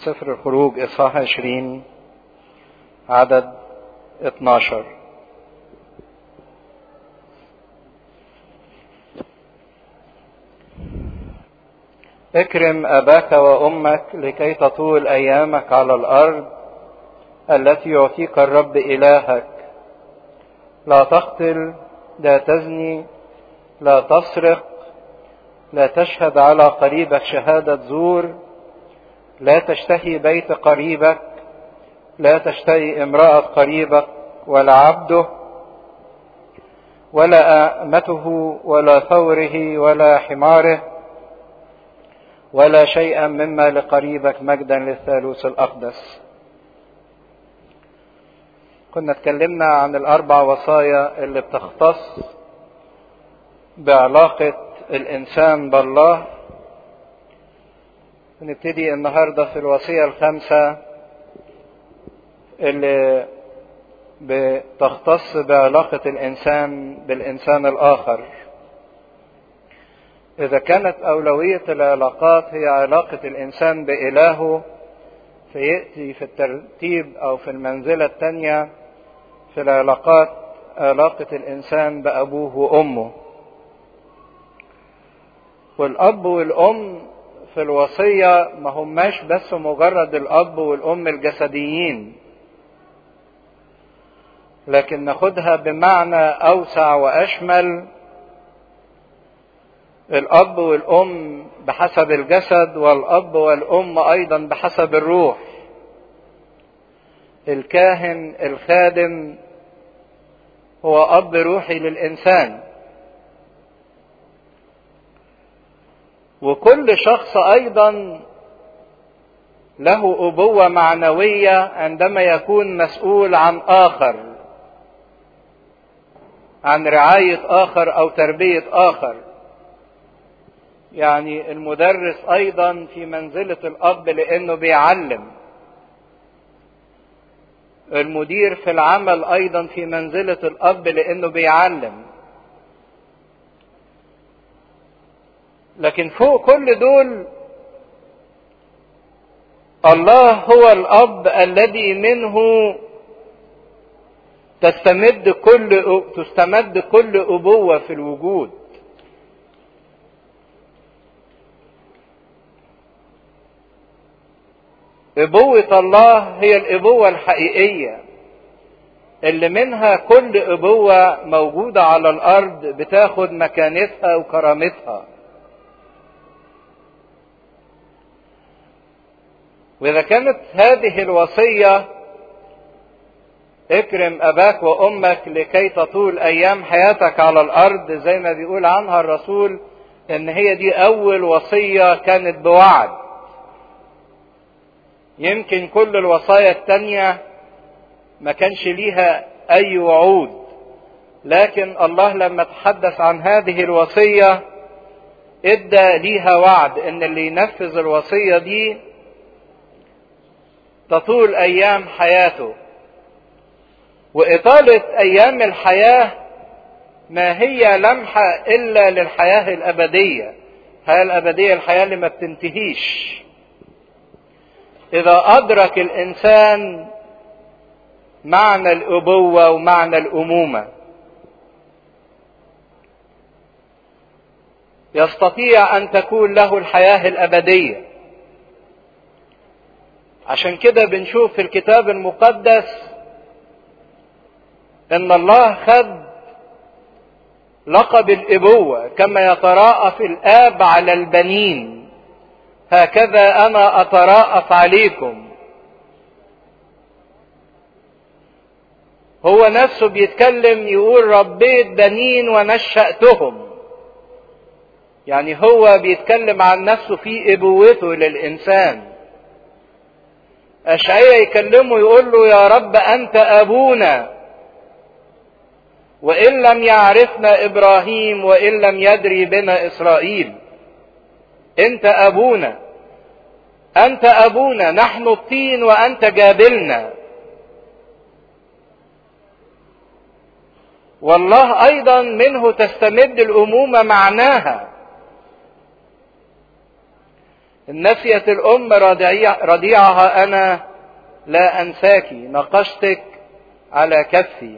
سفر الخروج إصحاح 20 عدد 12 اكرم أباك وأمك لكي تطول أيامك على الأرض التي يعطيك الرب إلهك لا تقتل لا تزني لا تسرق لا تشهد على قريبك شهادة زور لا تشتهي بيت قريبك لا تشتهي امرأة قريبك ولا عبده ولا أمته ولا ثوره ولا حماره ولا شيئا مما لقريبك مجدا للثالوث الأقدس كنا اتكلمنا عن الأربع وصايا اللي بتختص بعلاقة الإنسان بالله نبتدي النهاردة في الوصية الخامسة اللي بتختص بعلاقة الإنسان بالإنسان الآخر إذا كانت أولوية العلاقات هي علاقة الإنسان بإلهه فيأتي في الترتيب أو في المنزلة الثانية في العلاقات علاقة الإنسان بأبوه وأمه والأب والأم في الوصية ما هماش بس مجرد الأب والأم الجسديين لكن ناخدها بمعنى أوسع وأشمل الأب والأم بحسب الجسد والأب والأم أيضا بحسب الروح الكاهن الخادم هو أب روحي للإنسان وكل شخص أيضا له أبوة معنوية عندما يكون مسؤول عن آخر عن رعاية آخر أو تربية آخر يعني المدرس ايضا في منزلة الاب لانه بيعلم المدير في العمل ايضا في منزلة الاب لانه بيعلم لكن فوق كل دول الله هو الاب الذي منه تستمد كل تستمد كل ابوه في الوجود ابوة الله هي الابوة الحقيقية اللي منها كل ابوة موجودة على الارض بتاخد مكانتها وكرامتها واذا كانت هذه الوصية اكرم اباك وامك لكي تطول ايام حياتك على الارض زي ما بيقول عنها الرسول ان هي دي اول وصية كانت بوعد يمكن كل الوصايا التانية ما كانش ليها أي وعود لكن الله لما تحدث عن هذه الوصية ادى ليها وعد ان اللي ينفذ الوصية دي تطول ايام حياته واطالة ايام الحياة ما هي لمحة الا للحياة الابدية الحياة الابدية الحياة اللي ما بتنتهيش إذا أدرك الإنسان معنى الأبوة ومعنى الأمومة يستطيع أن تكون له الحياة الأبدية عشان كده بنشوف في الكتاب المقدس ان الله خد لقب الابوه كما يتراءف الاب على البنين هكذا انا اتراءف عليكم هو نفسه بيتكلم يقول ربيت بنين ونشأتهم يعني هو بيتكلم عن نفسه في ابوته للانسان اشعيا يكلمه يقول له يا رب انت ابونا وان لم يعرفنا ابراهيم وان لم يدري بنا اسرائيل انت ابونا انت ابونا نحن الطين وانت جابلنا والله ايضا منه تستمد الامومه معناها نسيت الأم رضيعها أنا لا أنساك نقشتك على كفي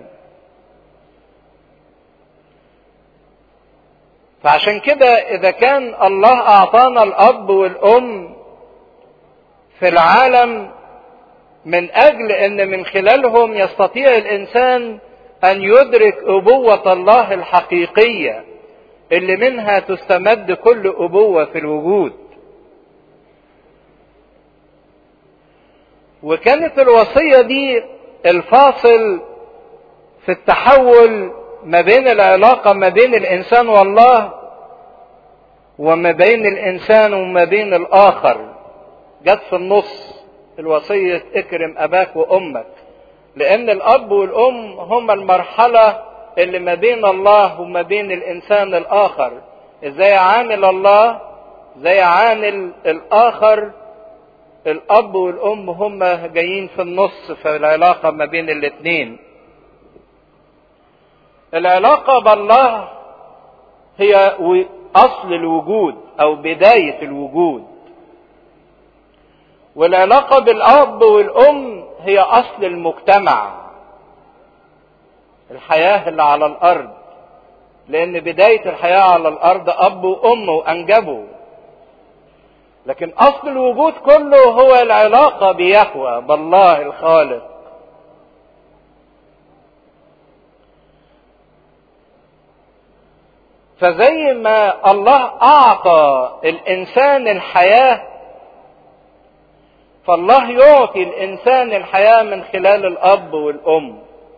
فعشان كده إذا كان الله أعطانا الأب والأم في العالم من أجل أن من خلالهم يستطيع الإنسان أن يدرك أبوة الله الحقيقية اللي منها تستمد كل أبوة في الوجود وكانت الوصية دي الفاصل في التحول ما بين العلاقة ما بين الإنسان والله وما بين الإنسان وما بين الآخر جت في النص الوصية اكرم أباك وأمك لأن الأب والأم هما المرحلة اللي ما بين الله وما بين الإنسان الآخر إزاي عامل الله زي عامل الآخر الأب والأم هما جايين في النص في العلاقة ما بين الاتنين العلاقة بالله هي أصل الوجود أو بداية الوجود والعلاقة بالأب والأم هي أصل المجتمع الحياة اللي على الأرض لأن بداية الحياة على الأرض أب وأم وأنجبوا لكن أصل الوجود كله هو العلاقة بيهوى بالله الخالق فزي ما الله أعطى الإنسان الحياة فالله يعطي الإنسان الحياة من خلال الأب والأم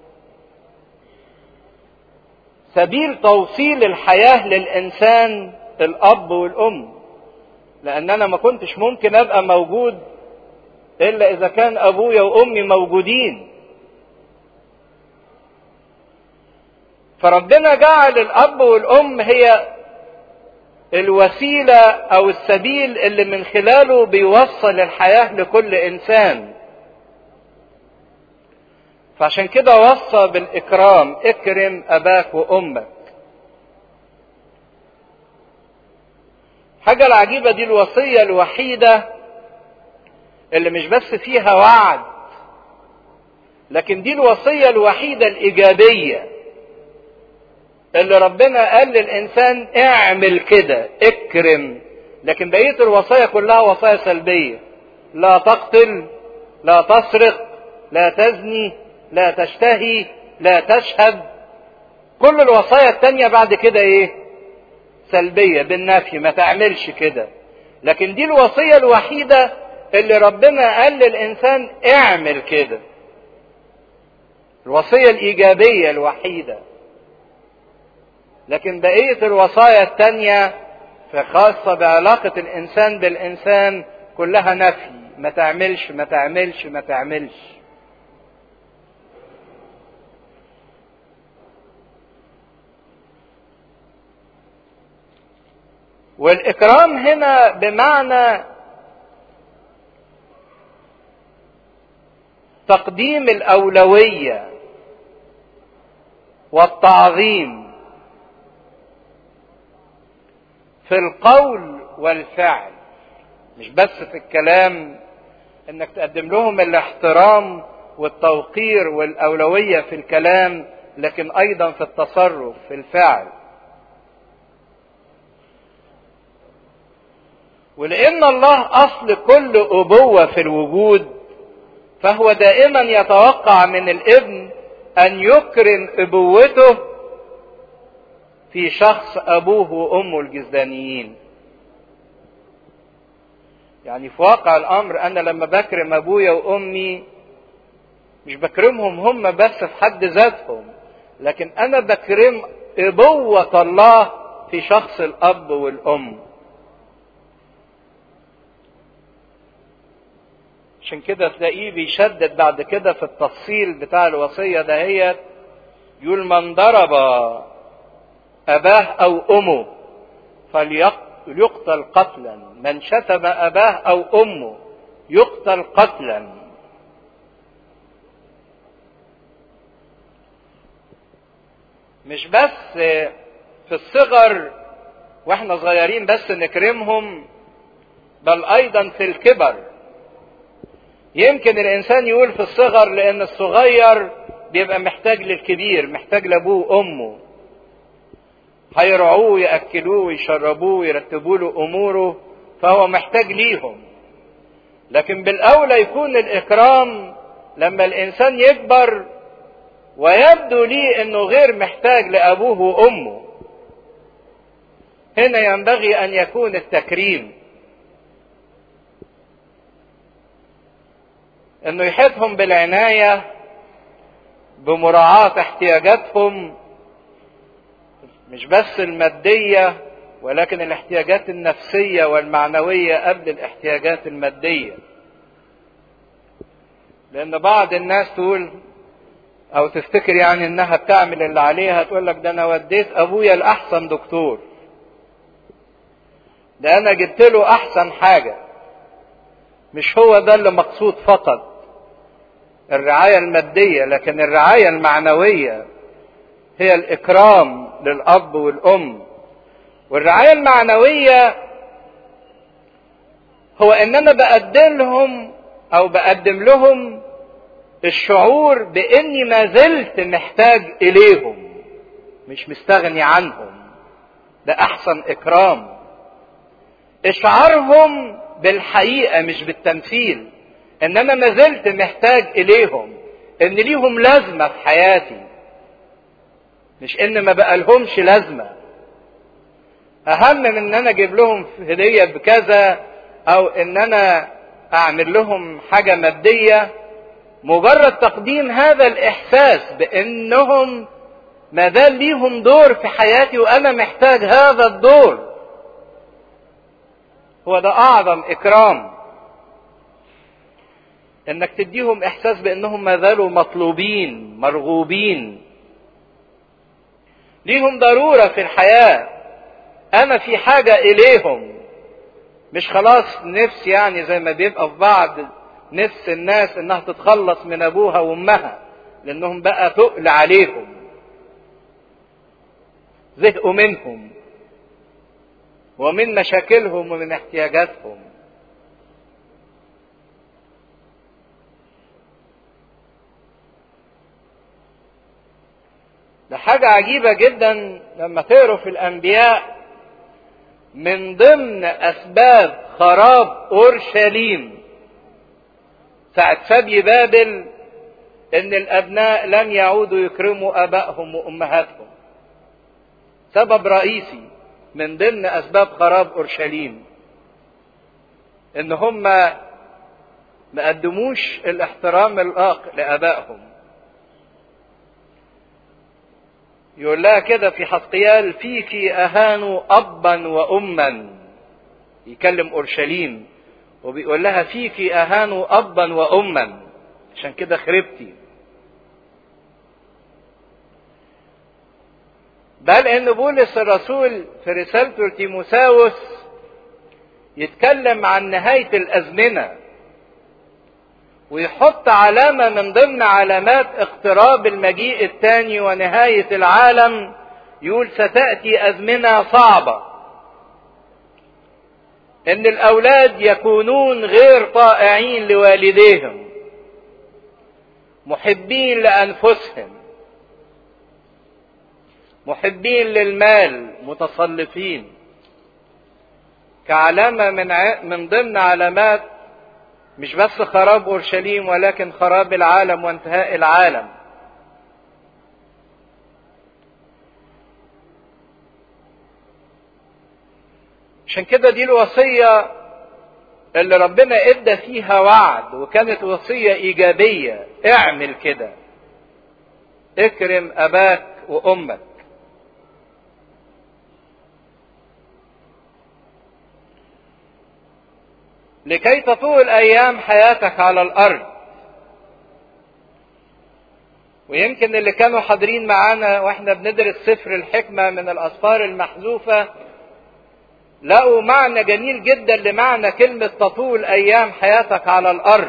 سبيل توصيل الحياة للإنسان الأب والأم لأن أنا ما كنتش ممكن أبقى موجود إلا إذا كان أبويا وأمي موجودين فربنا جعل الأب والأم هي الوسيلة أو السبيل اللي من خلاله بيوصل الحياة لكل إنسان فعشان كده وصى بالإكرام اكرم أباك وأمك حاجة العجيبة دي الوصية الوحيدة اللي مش بس فيها وعد لكن دي الوصية الوحيدة الإيجابية اللي ربنا قال للإنسان اعمل كده اكرم لكن بقية الوصايا كلها وصايا سلبية لا تقتل لا تسرق لا تزني لا تشتهي لا تشهد كل الوصايا التانية بعد كده ايه سلبية بالنفي ما تعملش كده لكن دي الوصية الوحيدة اللي ربنا قال للإنسان اعمل كده الوصية الإيجابية الوحيدة لكن بقية الوصايا التانية خاصة بعلاقة الإنسان بالإنسان كلها نفي ما تعملش ما تعملش ما تعملش والإكرام هنا بمعنى تقديم الأولوية والتعظيم في القول والفعل مش بس في الكلام انك تقدم لهم الاحترام والتوقير والاولويه في الكلام لكن ايضا في التصرف في الفعل ولان الله اصل كل ابوه في الوجود فهو دائما يتوقع من الابن ان يكرم ابوته في شخص ابوه وامه الجزدانيين يعني في واقع الامر انا لما بكرم ابويا وامي مش بكرمهم هم بس في حد ذاتهم لكن انا بكرم ابوة الله في شخص الاب والام عشان كده تلاقيه بيشدد بعد كده في التفصيل بتاع الوصية دهيت يقول من ضرب أباه أو أمه فليقتل قتلا من شتم أباه أو أمه يقتل قتلا مش بس في الصغر واحنا صغيرين بس نكرمهم بل ايضا في الكبر يمكن الانسان يقول في الصغر لان الصغير بيبقى محتاج للكبير محتاج لابوه وامه هيرعوه ياكلوه ويشربوه ويرتبوا له اموره فهو محتاج ليهم لكن بالاولى يكون الاكرام لما الانسان يكبر ويبدو لي انه غير محتاج لابوه وامه هنا ينبغي ان يكون التكريم انه يحيطهم بالعنايه بمراعاه احتياجاتهم مش بس الماديه ولكن الاحتياجات النفسيه والمعنويه قبل الاحتياجات الماديه لان بعض الناس تقول او تفتكر يعني انها بتعمل اللي عليها تقول لك ده انا وديت ابويا لاحسن دكتور ده انا جبت له احسن حاجه مش هو ده اللي مقصود فقط الرعايه الماديه لكن الرعايه المعنويه هي الاكرام للاب والام والرعايه المعنويه هو ان انا بقدم لهم او بقدم لهم الشعور باني ما زلت محتاج اليهم مش مستغني عنهم ده احسن اكرام اشعارهم بالحقيقه مش بالتمثيل ان انا ما زلت محتاج اليهم ان ليهم لازمه في حياتي مش ان ما بقالهمش لازمه اهم من ان انا اجيب لهم هديه بكذا او ان انا اعمل لهم حاجه ماديه مجرد تقديم هذا الاحساس بانهم ما زال ليهم دور في حياتي وانا محتاج هذا الدور هو ده اعظم اكرام انك تديهم احساس بانهم ما زالوا مطلوبين مرغوبين ليهم ضروره في الحياه انا في حاجه اليهم مش خلاص نفس يعني زي ما بيبقى في بعض نفس الناس انها تتخلص من ابوها وامها لانهم بقى تقل عليهم زهقوا منهم ومن مشاكلهم ومن احتياجاتهم ده حاجة عجيبة جدا لما تقروا في الأنبياء من ضمن أسباب خراب أورشليم ساعة سبي بابل إن الأبناء لم يعودوا يكرموا آبائهم وأمهاتهم سبب رئيسي من ضمن أسباب خراب أورشليم إن هم ما قدموش الاحترام الآق لآبائهم يقول لها كده في حسقيال فيك أهانوا أبا وأما يكلم أورشليم وبيقول لها فيك أهانوا أبا وأما عشان كده خربتي بل ان بولس الرسول في رسالته لتيموساوس يتكلم عن نهاية الأزمنة ويحط علامة من ضمن علامات اقتراب المجيء الثاني ونهاية العالم يقول ستأتي أزمنة صعبة إن الأولاد يكونون غير طائعين لوالديهم محبين لأنفسهم محبين للمال متصلفين كعلامة من ع... من ضمن علامات مش بس خراب اورشليم ولكن خراب العالم وانتهاء العالم عشان كده دي الوصية اللي ربنا ادى فيها وعد وكانت وصية ايجابية اعمل كده اكرم اباك وامك لكي تطول ايام حياتك على الارض ويمكن اللي كانوا حاضرين معانا واحنا بندرس سفر الحكمه من الاسفار المحذوفه لقوا معنى جميل جدا لمعنى كلمه تطول ايام حياتك على الارض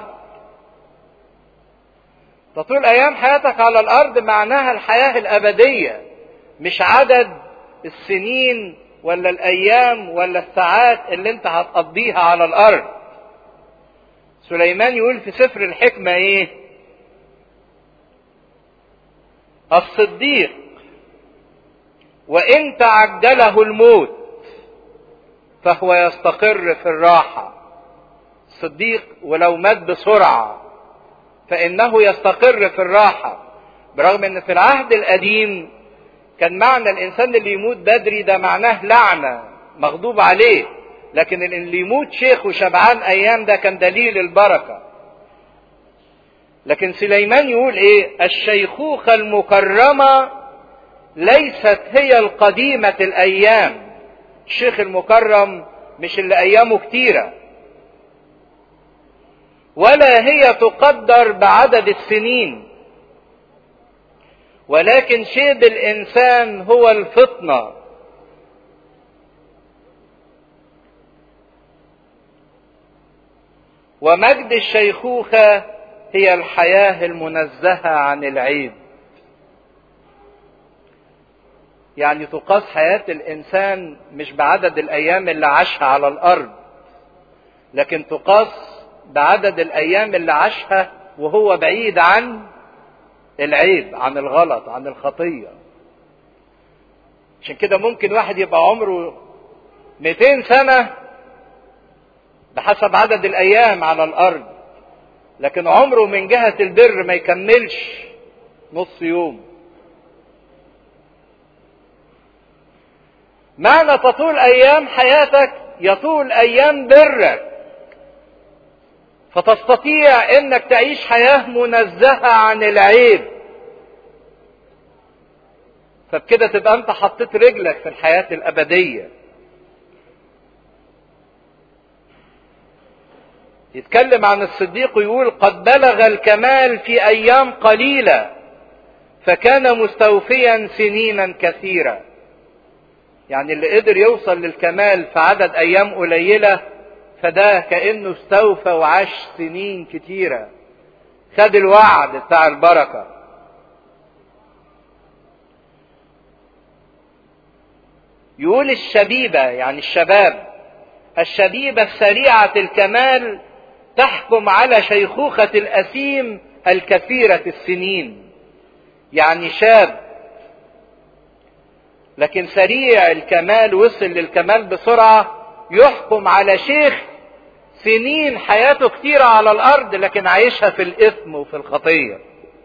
تطول ايام حياتك على الارض معناها الحياه الابديه مش عدد السنين ولا الايام ولا الساعات اللي انت هتقضيها على الارض سليمان يقول في سفر الحكمة ايه الصديق وان تعجله الموت فهو يستقر في الراحة الصديق ولو مات بسرعة فانه يستقر في الراحة برغم ان في العهد القديم كان معنى الانسان اللي يموت بدري ده معناه لعنة مغضوب عليه لكن اللي يموت شيخ وشبعان ايام ده كان دليل البركة لكن سليمان يقول ايه الشيخوخة المكرمة ليست هي القديمة الايام الشيخ المكرم مش اللي ايامه كتيرة ولا هي تقدر بعدد السنين ولكن شيب الانسان هو الفطنه ومجد الشيخوخه هي الحياه المنزهه عن العيب يعني تقاس حياه الانسان مش بعدد الايام اللي عاشها على الارض لكن تقاس بعدد الايام اللي عاشها وهو بعيد عن العيب عن الغلط عن الخطية عشان كده ممكن واحد يبقى عمره 200 سنة بحسب عدد الأيام على الأرض لكن عمره من جهة البر ما يكملش نص يوم معنى تطول أيام حياتك يطول أيام برك فتستطيع انك تعيش حياة منزهة عن العيب فبكده تبقى انت حطيت رجلك في الحياة الابدية يتكلم عن الصديق ويقول قد بلغ الكمال في ايام قليلة فكان مستوفيا سنينا كثيرة يعني اللي قدر يوصل للكمال في عدد ايام قليله فده كأنه استوفى وعاش سنين كتيرة خد الوعد بتاع البركة يقول الشبيبة يعني الشباب الشبيبة السريعة الكمال تحكم على شيخوخة الأسيم الكثيرة السنين يعني شاب لكن سريع الكمال وصل للكمال بسرعة يحكم على شيخ سنين حياته كتيرة على الأرض لكن عايشها في الإثم وفي الخطية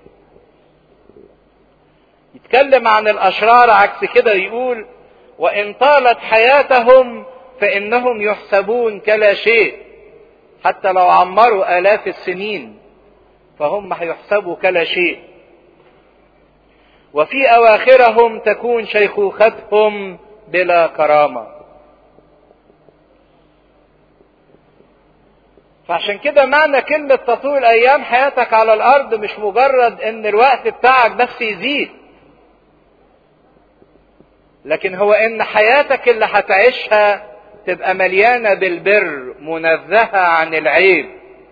يتكلم عن الأشرار عكس كده يقول وإن طالت حياتهم فإنهم يحسبون كلا شيء حتى لو عمروا آلاف السنين فهم هيحسبوا كلا شيء وفي أواخرهم تكون شيخوختهم بلا كرامه فعشان كده معنى كلمة تطول أيام حياتك على الأرض مش مجرد إن الوقت بتاعك بس يزيد. لكن هو إن حياتك اللي هتعيشها تبقى مليانة بالبر منزهة عن العيب.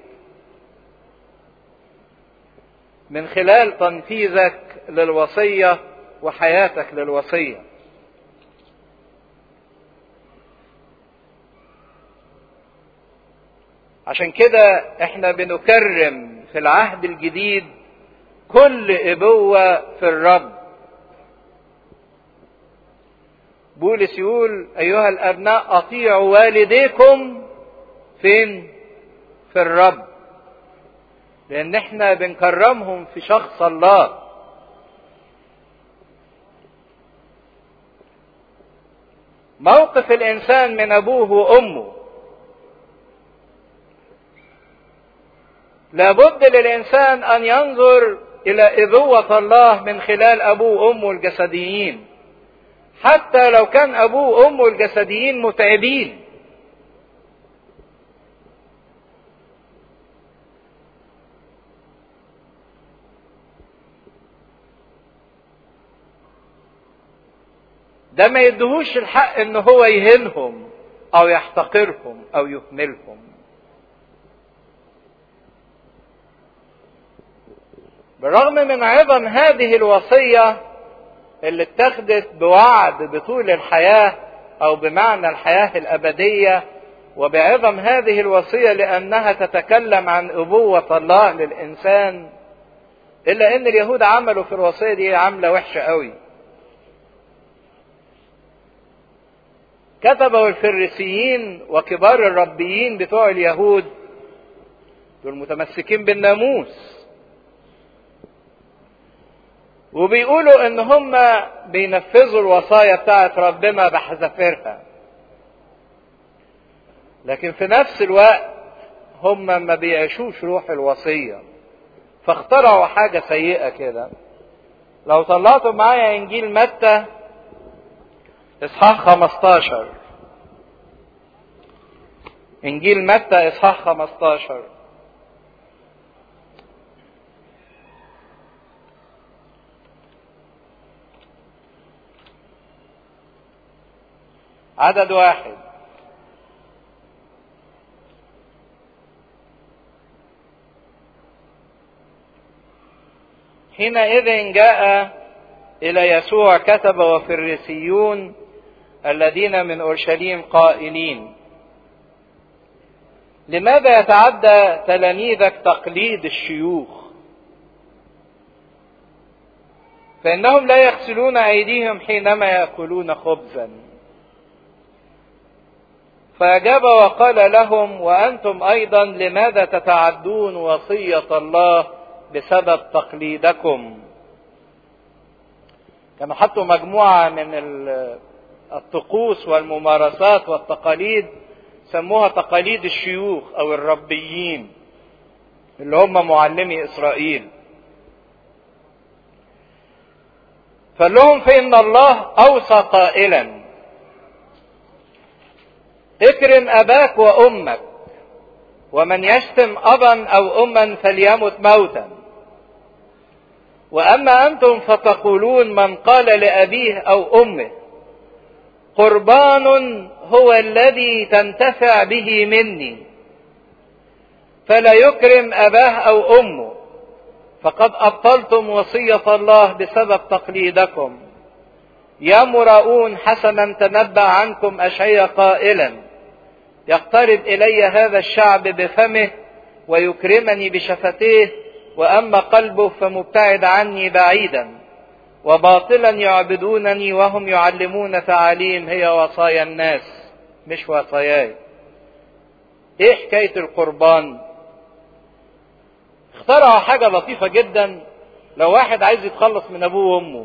من خلال تنفيذك للوصية وحياتك للوصيه. عشان كده احنا بنكرم في العهد الجديد كل ابوة في الرب بولس يقول ايها الابناء اطيعوا والديكم فين في الرب لان احنا بنكرمهم في شخص الله موقف الانسان من ابوه وامه لابد للإنسان أن ينظر إلى إبوة الله من خلال أبوه وأمه الجسديين حتى لو كان أبوه وأمه الجسديين متعبين ده ما يدهوش الحق ان هو يهينهم او يحتقرهم او يهملهم بالرغم من عظم هذه الوصية اللي اتخذت بوعد بطول الحياة او بمعنى الحياه الابديه وبعظم هذه الوصيه لانها تتكلم عن ابوه الله للانسان الا ان اليهود عملوا في الوصيه دي عمله وحشه قوي كتبوا الفريسيين وكبار الربيين بتوع اليهود دول متمسكين بالناموس وبيقولوا ان هم بينفذوا الوصايا بتاعت ربنا بحذافيرها لكن في نفس الوقت هم ما بيعيشوش روح الوصيه فاخترعوا حاجه سيئه كده لو طلعتوا معايا انجيل متى اصحاح 15 انجيل متى اصحاح 15 عدد واحد حينئذ جاء إلى يسوع كتب وفريسيون الذين من أورشليم قائلين لماذا يتعدى تلاميذك تقليد الشيوخ فإنهم لا يغسلون أيديهم حينما يأكلون خبزا فأجاب وقال لهم وأنتم أيضا لماذا تتعدون وصية الله بسبب تقليدكم كانوا حطوا مجموعة من الطقوس والممارسات والتقاليد سموها تقاليد الشيوخ أو الربيين اللي هم معلمي إسرائيل فقال لهم فإن الله أوصى قائلا اكرم أباك وأمك ومن يشتم أبا أو أما فليمت موتا واما انتم فتقولون من قال لابيه او امه قربان هو الذي تنتفع به مني فلا يكرم اباه او امه فقد ابطلتم وصيه الله بسبب تقليدكم يا مراؤون حسنا تنبأ عنكم أشعيا قائلا يقترب إلي هذا الشعب بفمه ويكرمني بشفتيه واما قلبه فمبتعد عني بعيدا وباطلا يعبدونني وهم يعلمون تعاليم هي وصايا الناس مش وصاياي ايه حكايه القربان اخترعوا حاجه لطيفه جدا لو واحد عايز يتخلص من ابوه وامه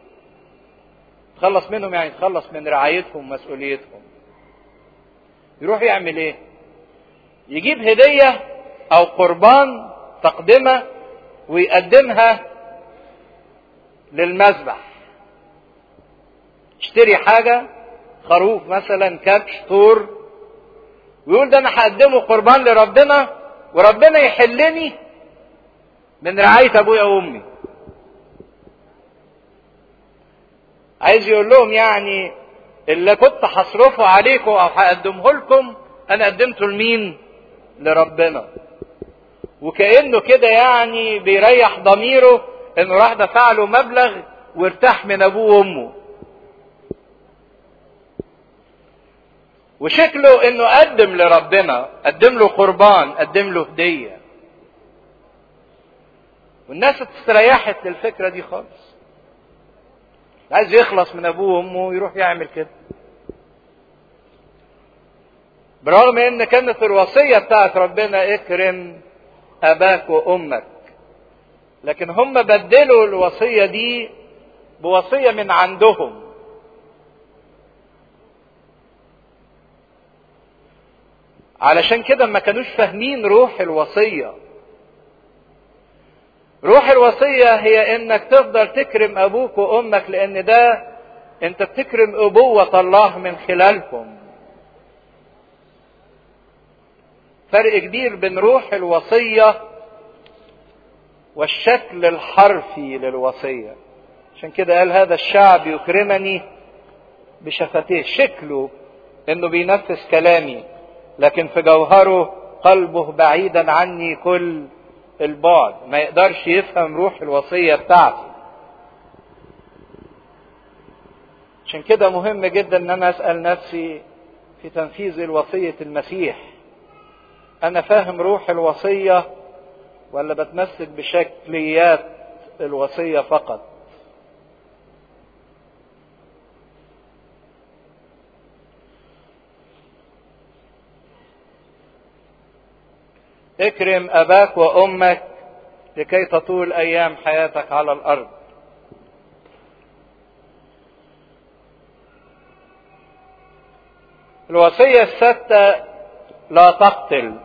يتخلص منهم يعني يتخلص من رعايتهم ومسؤوليتهم يروح يعمل ايه يجيب هديه او قربان تقدمه ويقدمها للمذبح يشتري حاجة خروف مثلا كبش طور ويقول ده انا هقدمه قربان لربنا وربنا يحلني من رعاية ابويا وامي عايز يقول لهم يعني اللي كنت هصرفه عليكم او هقدمه لكم انا قدمته لمين لربنا وكانه كده يعني بيريح ضميره انه راح دفع له مبلغ وارتاح من ابوه وامه وشكله انه قدم لربنا قدم له قربان قدم له هديه والناس استريحت للفكره دي خالص عايز يخلص من ابوه وامه يروح يعمل كده برغم ان كانت الوصيه بتاعت ربنا اكرم اباك وامك لكن هم بدلوا الوصيه دي بوصيه من عندهم علشان كده ما كانوش فاهمين روح الوصيه روح الوصيه هي انك تفضل تكرم ابوك وامك لان ده انت بتكرم ابوه الله من خلالهم فرق كبير بين روح الوصية والشكل الحرفي للوصية عشان كده قال هذا الشعب يكرمني بشفتيه شكله انه بينفذ كلامي لكن في جوهره قلبه بعيدا عني كل البعد ما يقدرش يفهم روح الوصية بتاعتي عشان كده مهم جدا ان انا اسال نفسي في تنفيذ الوصيه المسيح انا فاهم روح الوصيه ولا بتمسك بشكليات الوصيه فقط اكرم اباك وامك لكي تطول ايام حياتك على الارض الوصيه السادسه لا تقتل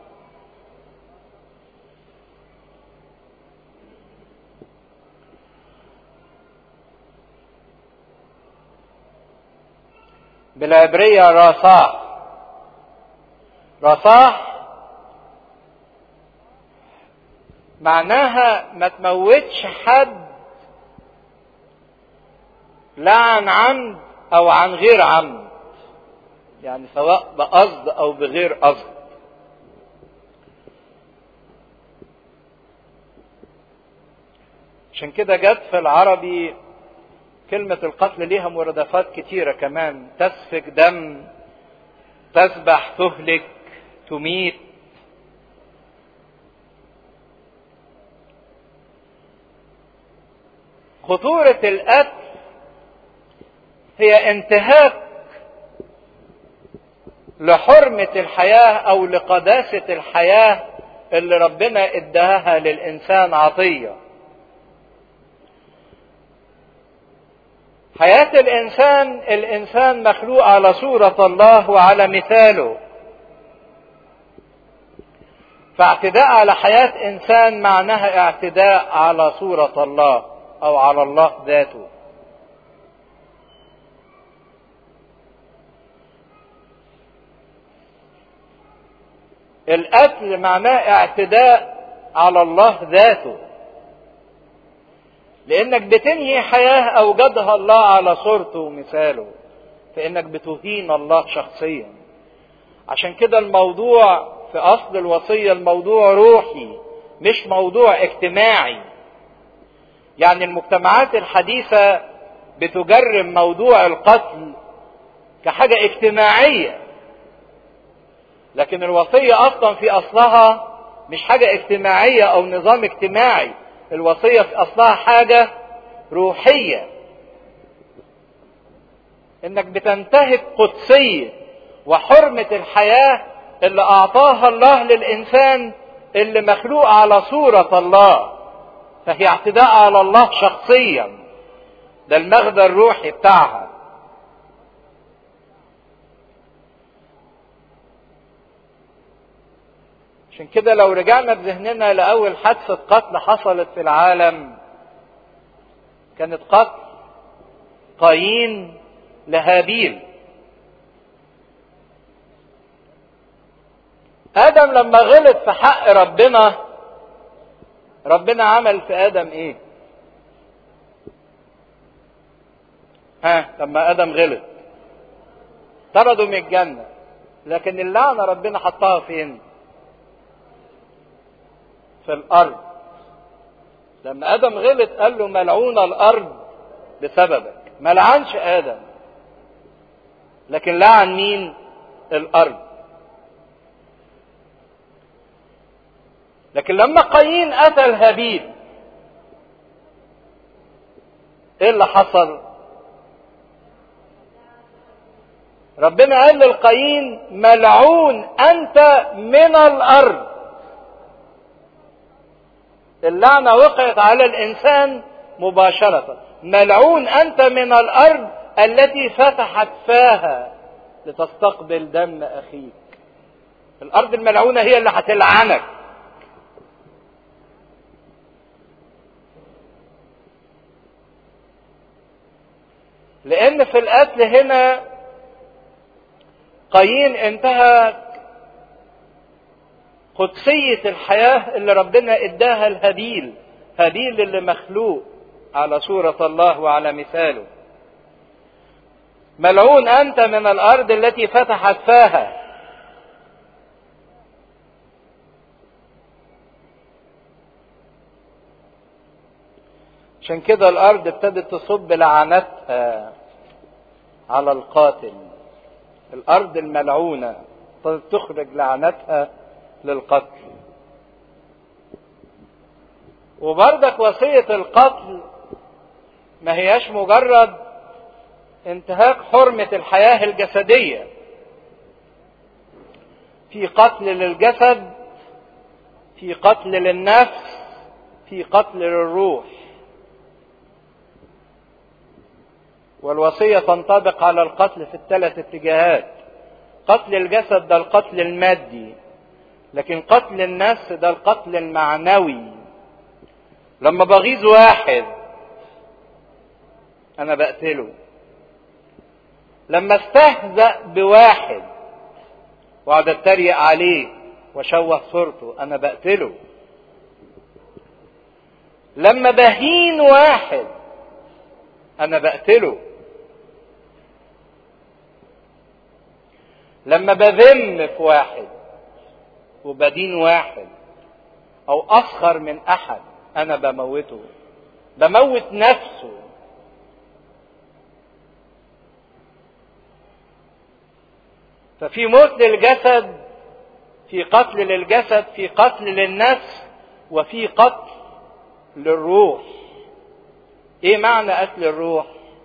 بالعبريه رصاح رصاح معناها ما تموتش حد لا عن عمد او عن غير عمد يعني سواء بقصد او بغير قصد عشان كده جت في العربي كلمة القتل ليها مرادفات كتيرة كمان تسفك دم تذبح تهلك تميت خطورة القتل هي انتهاك لحرمة الحياة أو لقداسة الحياة اللي ربنا اداها للإنسان عطية. حياة الإنسان الإنسان مخلوق على صورة الله وعلى مثاله. فاعتداء على حياة إنسان معناها اعتداء على صورة الله. او على الله ذاته القتل معناه اعتداء على الله ذاته لانك بتنهي حياه اوجدها الله على صورته ومثاله فانك بتهين الله شخصيا عشان كده الموضوع في اصل الوصيه الموضوع روحي مش موضوع اجتماعي يعني المجتمعات الحديثة بتجرم موضوع القتل كحاجة اجتماعية لكن الوصية أصلا في أصلها مش حاجة اجتماعية أو نظام اجتماعي الوصية في أصلها حاجة روحية إنك بتنتهك قدسية وحرمة الحياة اللي أعطاها الله للإنسان اللي مخلوق على صورة الله فهي اعتداء على الله شخصيا ده المغزى الروحي بتاعها عشان كده لو رجعنا بذهننا لأول حادثة قتل حصلت في العالم كانت قتل قايين لهابيل آدم لما غلط في حق ربنا ربنا عمل في ادم ايه ها لما ادم غلط طرده من الجنه لكن اللعنه ربنا حطها فين في الارض لما ادم غلط قال له ملعون الارض بسببك ما لعنش ادم لكن لعن مين الارض لكن لما قايين قتل هابيل ايه اللي حصل ربنا قال للقايين ملعون انت من الارض اللعنة وقعت على الانسان مباشرة ملعون انت من الارض التي فتحت فاها لتستقبل دم اخيك الارض الملعونة هي اللي هتلعنك لان في القتل هنا قايين انتهى قدسية الحياة اللي ربنا اداها لهابيل هابيل اللي مخلوق على صورة الله وعلى مثاله ملعون أنت من الأرض التي فتحت فاها عشان كده الأرض ابتدت تصب لعنتها على القاتل الارض الملعونه تخرج لعنتها للقتل وبرضك وصيه القتل ما هياش مجرد انتهاك حرمه الحياه الجسديه في قتل للجسد في قتل للنفس في قتل للروح والوصيه تنطبق على القتل في الثلاث اتجاهات قتل الجسد ده القتل المادي لكن قتل النفس ده القتل المعنوي لما بغيظ واحد انا بقتله لما استهزأ بواحد واقعد اتريق عليه واشوه صورته انا بقتله لما بهين واحد انا بقتله لما بذم في واحد وبدين واحد او اسخر من احد انا بموته بموت نفسه ففي موت للجسد في قتل للجسد في قتل للنفس وفي قتل للروح ايه معنى قتل الروح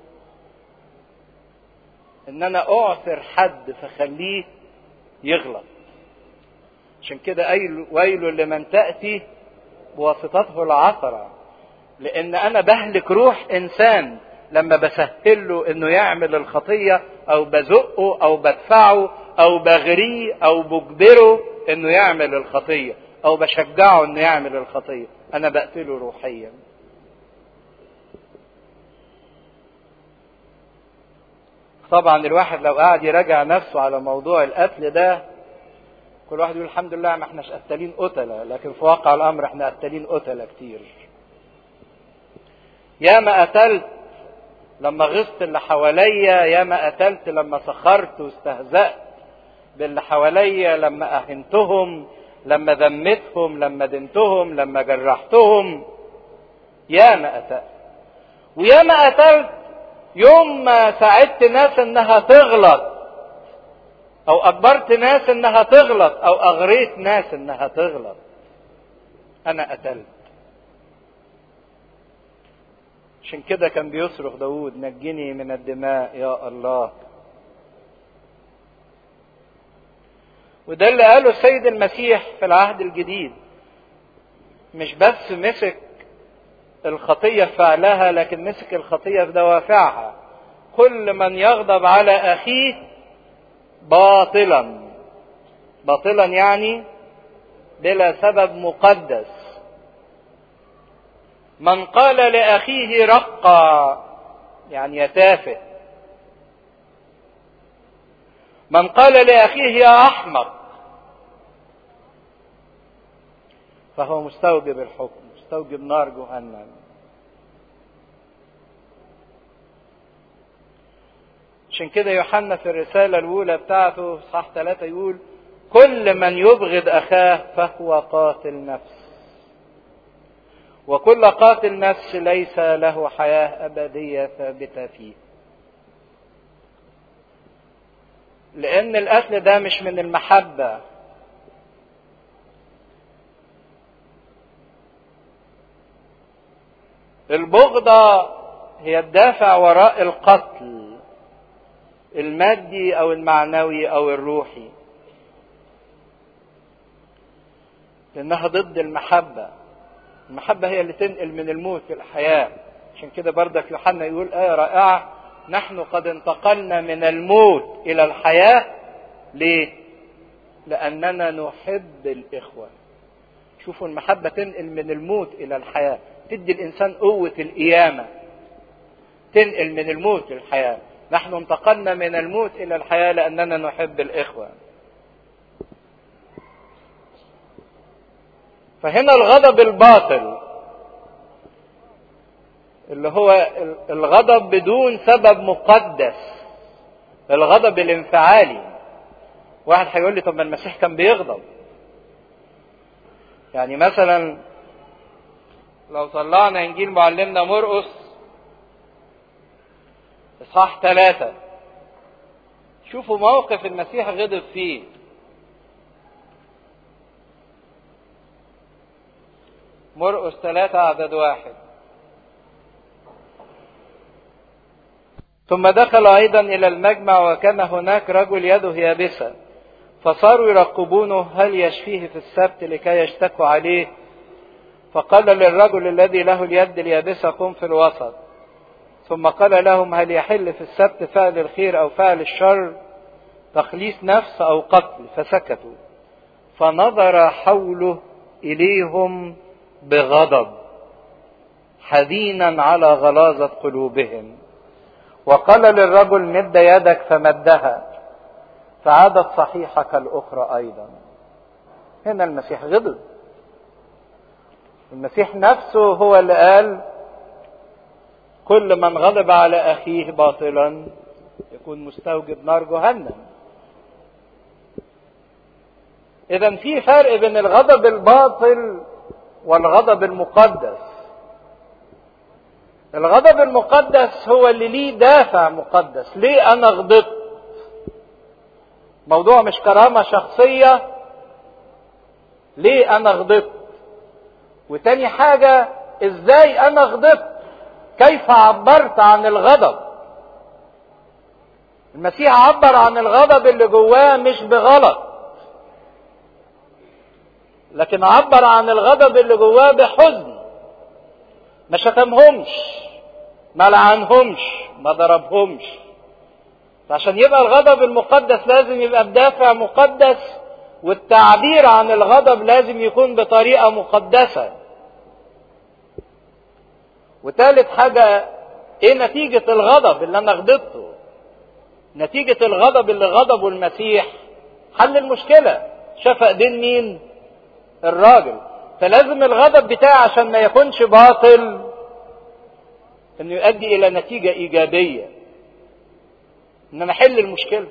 ان انا اعثر حد فخليه يغلط عشان كده ويل لمن تأتي بواسطته العثرة لان انا بهلك روح انسان لما بسهل له انه يعمل الخطية او بزقه او بدفعه او بغريه او بجبره انه يعمل الخطية او بشجعه انه يعمل الخطية انا بقتله روحيا طبعا الواحد لو قاعد يراجع نفسه على موضوع القتل ده كل واحد يقول الحمد لله ما احناش قتالين قتلة لكن في واقع الامر احنا قتالين قتلة كتير يا ما قتلت لما غصت اللي حواليا يا ما قتلت لما سخرت واستهزأت باللي حواليا لما اهنتهم لما ذمتهم لما دنتهم لما جرحتهم يا ما قتلت ويا ما قتلت يوم ما ساعدت ناس انها تغلط او اجبرت ناس انها تغلط او اغريت ناس انها تغلط انا قتلت عشان كده كان بيصرخ داود نجني من الدماء يا الله وده اللي قاله السيد المسيح في العهد الجديد مش بس مسك الخطية في فعلها لكن مسك الخطية في دوافعها كل من يغضب على أخيه باطلا باطلا يعني بلا سبب مقدس من قال لأخيه رقى يعني يتافه من قال لأخيه يا أحمق فهو مستوجب الحكم مستوجب نار جهنم عشان كده يوحنا في الرسالة الأولى بتاعته صح ثلاثة يقول كل من يبغض أخاه فهو قاتل نفس وكل قاتل نفس ليس له حياة أبدية ثابتة فيه لأن القتل ده مش من المحبة البغضة هي الدافع وراء القتل المادي أو المعنوي أو الروحي لأنها ضد المحبة المحبة هي اللي تنقل من الموت في الحياة عشان كده بردك يوحنا يقول آية رائعة نحن قد انتقلنا من الموت إلى الحياة ليه؟ لأننا نحب الإخوة شوفوا المحبة تنقل من الموت إلى الحياة تدي الإنسان قوة القيامة تنقل من الموت للحياة نحن انتقلنا من الموت إلى الحياة لأننا نحب الإخوة فهنا الغضب الباطل اللي هو الغضب بدون سبب مقدس الغضب الانفعالي واحد هيقول لي طب ما المسيح كان بيغضب يعني مثلا لو طلعنا انجيل معلمنا مرقس اصحاح ثلاثة شوفوا موقف المسيح غضب فيه مرقس ثلاثة عدد واحد ثم دخل أيضا إلى المجمع وكان هناك رجل يده يابسة فصاروا يراقبونه هل يشفيه في السبت لكي يشتكوا عليه فقال للرجل الذي له اليد اليابسة قم في الوسط ثم قال لهم هل يحل في السبت فعل الخير أو فعل الشر تخليص نفس أو قتل فسكتوا فنظر حوله إليهم بغضب حزينا على غلاظة قلوبهم وقال للرجل مد يدك فمدها فعادت صحيحة كالأخرى أيضا هنا المسيح غضب المسيح نفسه هو اللي قال كل من غضب على أخيه باطلا يكون مستوجب نار جهنم إذا في فرق بين الغضب الباطل والغضب المقدس الغضب المقدس هو اللي ليه دافع مقدس ليه انا غضبت موضوع مش كرامه شخصيه ليه انا غضبت وتاني حاجه ازاي انا غضبت كيف عبرت عن الغضب المسيح عبر عن الغضب اللي جواه مش بغلط لكن عبر عن الغضب اللي جواه بحزن ما شتمهمش ما لعنهمش ما ضربهمش عشان يبقى الغضب المقدس لازم يبقى بدافع مقدس والتعبير عن الغضب لازم يكون بطريقة مقدسة وثالث حاجة ايه نتيجة الغضب اللي انا غضبته نتيجة الغضب اللي غضبه المسيح حل المشكلة شاف ايدين مين الراجل فلازم الغضب بتاعي عشان ما يكونش باطل انه يؤدي الى نتيجة ايجابية ان انا احل المشكلة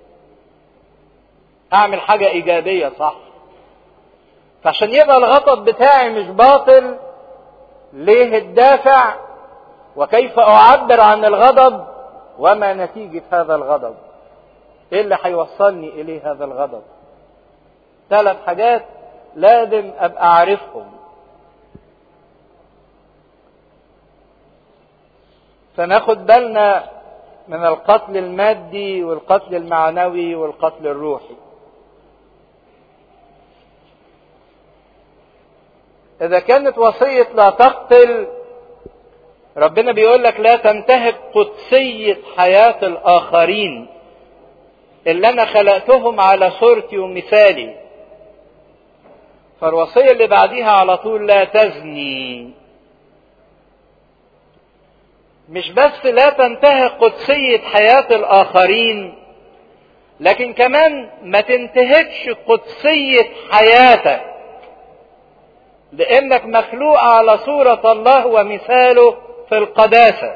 اعمل حاجة ايجابية صح فعشان يبقى الغضب بتاعي مش باطل ليه الدافع وكيف اعبر عن الغضب وما نتيجة هذا الغضب ايه اللي هيوصلني اليه هذا الغضب ثلاث حاجات لازم ابقى اعرفهم فناخد بالنا من القتل المادي والقتل المعنوي والقتل الروحي اذا كانت وصية لا تقتل ربنا بيقول لك لا تنتهك قدسية حياة الاخرين اللي انا خلقتهم على صورتي ومثالي فالوصية اللي بعديها على طول لا تزني مش بس لا تنتهك قدسية حياة الآخرين لكن كمان ما تنتهكش قدسية حياتك لأنك مخلوق على صورة الله ومثاله في القداسة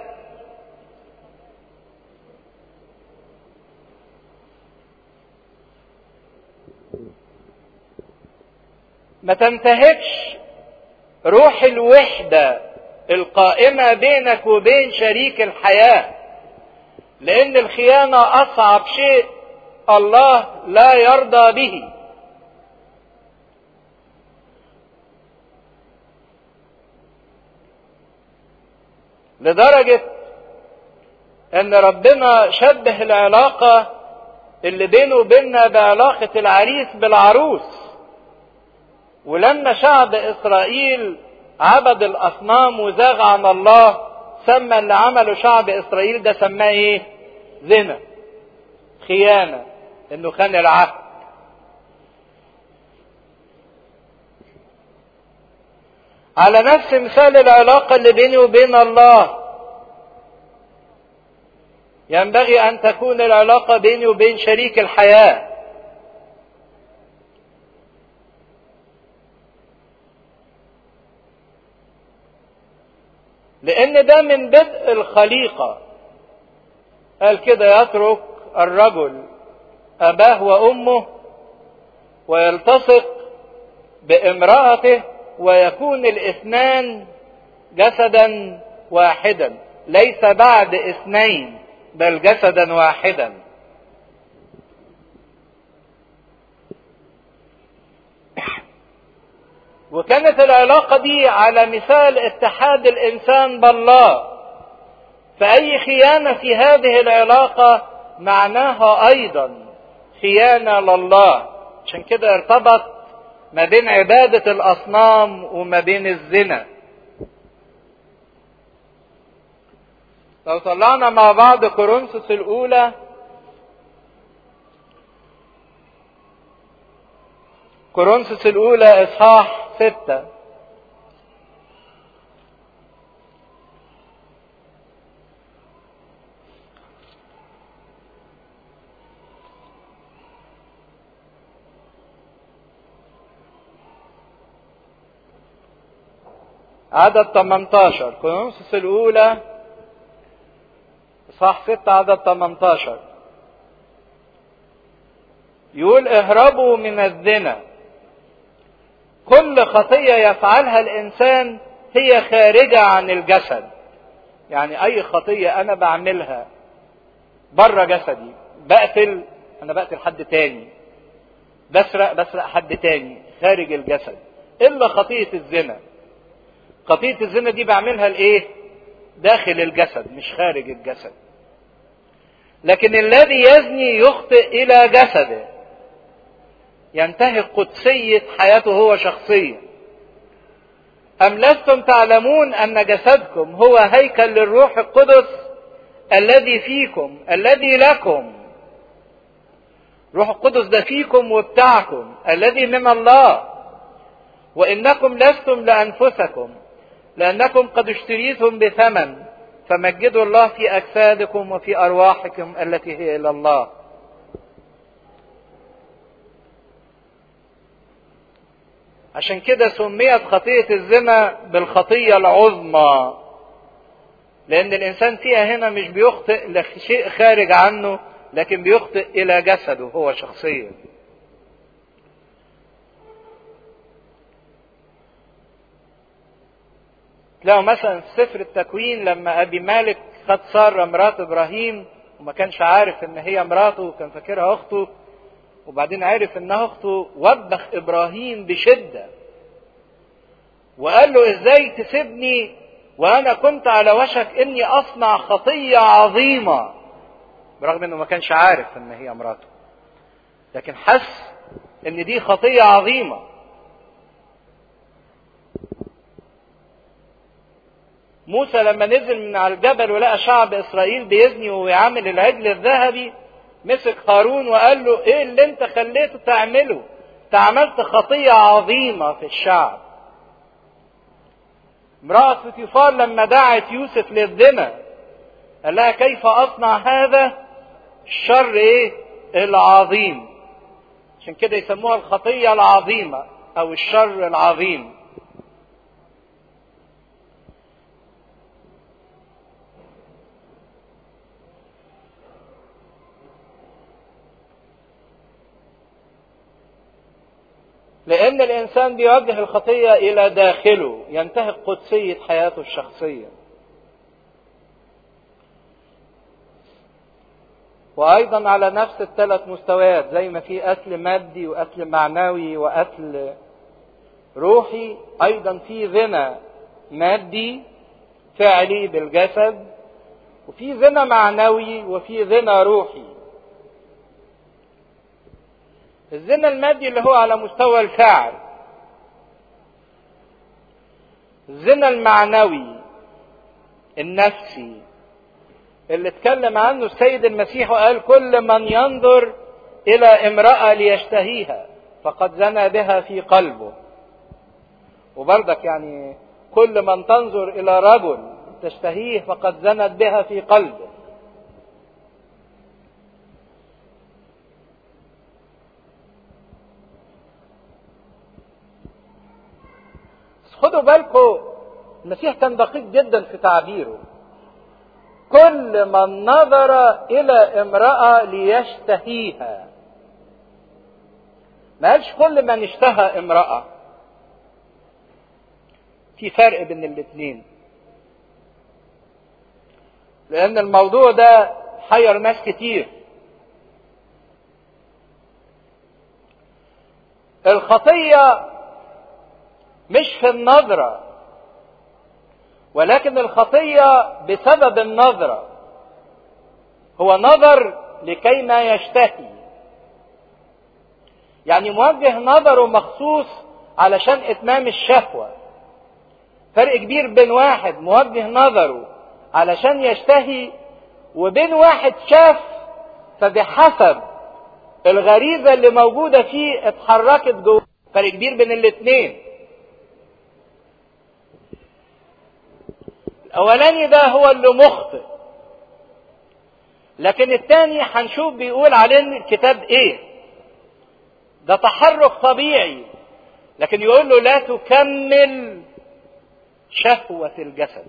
ما تنتهكش روح الوحدة القائمة بينك وبين شريك الحياة لأن الخيانة أصعب شيء الله لا يرضى به لدرجة ان ربنا شبه العلاقة اللي بينه وبيننا بعلاقة العريس بالعروس ولما شعب اسرائيل عبد الاصنام وزاغ عن الله سمى اللي عمله شعب اسرائيل ده سماه ايه زنا خيانة انه خان العهد على نفس مثال العلاقة اللي بيني وبين الله ينبغي أن تكون العلاقة بيني وبين شريك الحياة لأن ده من بدء الخليقة قال كده يترك الرجل أباه وأمه ويلتصق بامرأته ويكون الاثنان جسدا واحدا ليس بعد اثنين بل جسدا واحدا وكانت العلاقة دي على مثال اتحاد الإنسان بالله فأي خيانة في هذه العلاقة معناها أيضا خيانة لله عشان كده ارتبط ما بين عبادة الأصنام وما بين الزنا لو طلعنا مع بعض كورنثوس الأولى كورنثوس الأولى إصحاح ستة عدد 18 كورنثوس الأولى إصحاح 6 عدد 18 يقول اهربوا من الزنا كل خطية يفعلها الإنسان هي خارجة عن الجسد يعني أي خطية أنا بعملها بره جسدي بقتل أنا بقتل حد تاني بسرق بسرق حد تاني خارج الجسد إلا خطية الزنا خطية الزنا دي بعملها لإيه؟ داخل الجسد مش خارج الجسد لكن الذي يزني يخطئ إلى جسده ينتهك قدسية حياته هو شخصيا أم لستم تعلمون أن جسدكم هو هيكل للروح القدس الذي فيكم الذي لكم روح القدس ده فيكم وبتاعكم الذي من الله وإنكم لستم لأنفسكم لأنكم قد اشتريتم بثمن فمجدوا الله في أجسادكم وفي أرواحكم التي هي إلى الله عشان كده سميت خطية الزنا بالخطية العظمى لأن الإنسان فيها هنا مش بيخطئ لشيء خارج عنه لكن بيخطئ إلى جسده هو شخصيا تلاقوا مثلا في سفر التكوين لما أبي مالك خد سارة مرات إبراهيم وما كانش عارف إن هي مراته وكان فاكرها أخته وبعدين عرف إنها أخته وبخ إبراهيم بشدة وقال له إزاي تسيبني وأنا كنت على وشك إني أصنع خطية عظيمة برغم إنه ما كانش عارف إن هي مراته لكن حس إن دي خطية عظيمة موسى لما نزل من على الجبل ولقى شعب اسرائيل بيزني ويعمل العجل الذهبي مسك هارون وقال له ايه اللي انت خليته تعمله انت عملت خطية عظيمة في الشعب امرأة فطيفار لما دعت يوسف للزنا قال لها كيف اصنع هذا الشر ايه العظيم عشان كده يسموها الخطية العظيمة او الشر العظيم لأن الإنسان بيوجه الخطية إلى داخله ينتهك قدسية حياته الشخصية وأيضا على نفس الثلاث مستويات زي ما في قتل مادي وقتل معنوي وقتل روحي أيضا في زنا مادي فعلي بالجسد وفي زنا معنوي وفي زنا روحي الزنا المادي اللي هو على مستوى الفعل الزنا المعنوي النفسي اللي اتكلم عنه السيد المسيح وقال كل من ينظر الى امرأة ليشتهيها فقد زنى بها في قلبه وبرضك يعني كل من تنظر الى رجل تشتهيه فقد زنت بها في قلبه خدوا بالكم المسيح كان دقيق جدا في تعبيره كل من نظر الى امرأة ليشتهيها ما قالش كل من اشتهى امرأة في فرق بين الاثنين لان الموضوع ده حير ناس كتير الخطيه مش في النظرة ولكن الخطية بسبب النظرة هو نظر لكي ما يشتهي يعني موجه نظره مخصوص علشان اتمام الشهوة فرق كبير بين واحد موجه نظره علشان يشتهي وبين واحد شاف فبحسب الغريزة اللي موجودة فيه اتحركت جوه فرق كبير بين الاتنين الاولاني ده هو اللي مخطئ لكن الثاني هنشوف بيقول عليه الكتاب ايه ده تحرك طبيعي لكن يقول له لا تكمل شهوة الجسد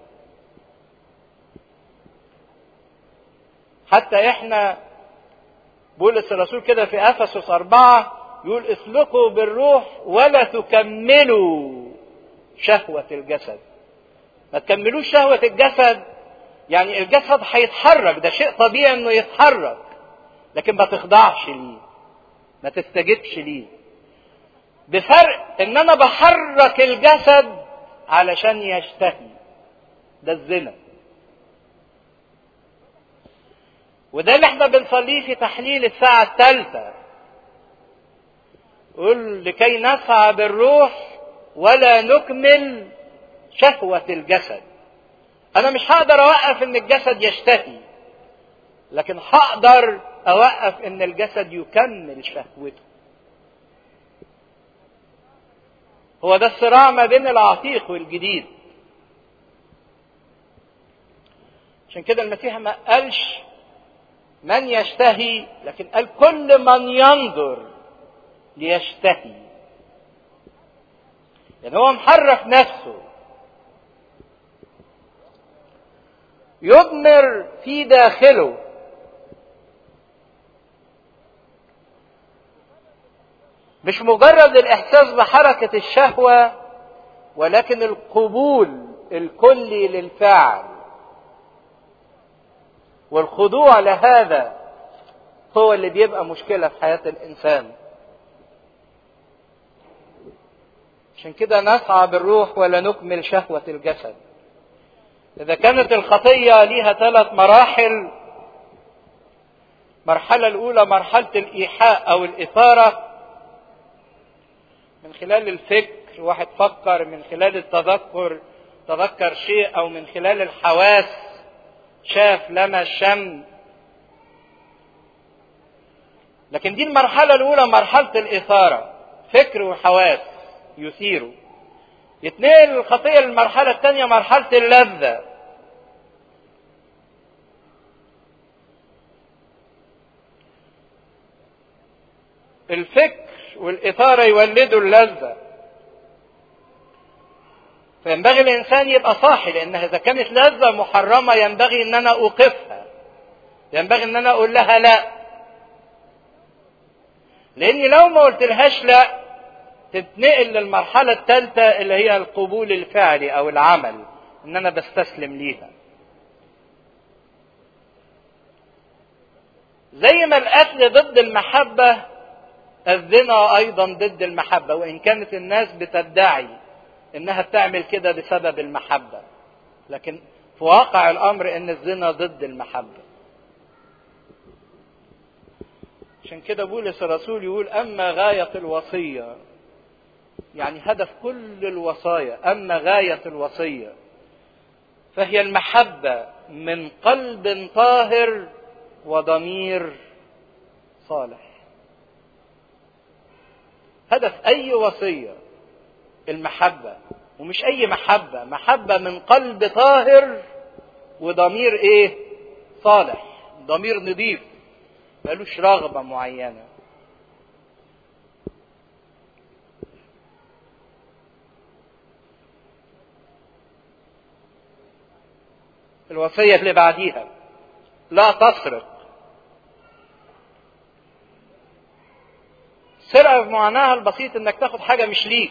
حتى احنا بولس الرسول كده في افسس اربعة يقول اسلكوا بالروح ولا تكملوا شهوة الجسد ما تكملوش شهوة الجسد يعني الجسد هيتحرك ده شيء طبيعي انه يتحرك لكن ما تخضعش ليه ما تستجبش ليه بفرق ان انا بحرك الجسد علشان يشتهي ده الزنا وده اللي احنا بنصليه في تحليل الساعة الثالثة قل لكي نسعى بالروح ولا نكمل شهوة الجسد انا مش هقدر اوقف ان الجسد يشتهي لكن هقدر اوقف ان الجسد يكمل شهوته هو ده الصراع ما بين العتيق والجديد عشان كده المسيح ما قالش من يشتهي لكن قال كل من ينظر ليشتهي يعني هو محرك نفسه يضمر في داخله مش مجرد الاحساس بحركه الشهوه ولكن القبول الكلي للفعل والخضوع لهذا هو اللي بيبقى مشكله في حياه الانسان عشان كده نسعى بالروح ولا نكمل شهوه الجسد إذا كانت الخطية ليها ثلاث مراحل المرحلة الأولى مرحلة الإيحاء أو الإثارة من خلال الفكر واحد فكر من خلال التذكر تذكر شيء أو من خلال الحواس شاف لمس شم لكن دي المرحلة الأولى مرحلة الإثارة فكر وحواس يثيروا يتنقل الخطية للمرحلة الثانية مرحلة اللذة الفكر والإثارة يولدوا اللذة فينبغي الإنسان يبقى صاحي لأنها إذا كانت لذة محرمة ينبغي إن أنا أوقفها ينبغي إن أنا أقول لها لا لأني لو ما قلتلهاش لا تتنقل للمرحلة الثالثة اللي هي القبول الفعلي أو العمل إن أنا بستسلم ليها. زي ما القتل ضد المحبة الزنا أيضا ضد المحبة وإن كانت الناس بتدعي إنها بتعمل كده بسبب المحبة. لكن في واقع الأمر إن الزنا ضد المحبة. عشان كده بولس الرسول يقول أما غاية الوصية يعني هدف كل الوصايا اما غايه الوصيه فهي المحبه من قلب طاهر وضمير صالح هدف اي وصيه المحبه ومش اي محبه محبه من قلب طاهر وضمير ايه صالح ضمير نظيف ملوش رغبه معينه الوصية اللي بعديها لا تسرق السرقة بمعناها البسيط انك تاخد حاجة مش ليك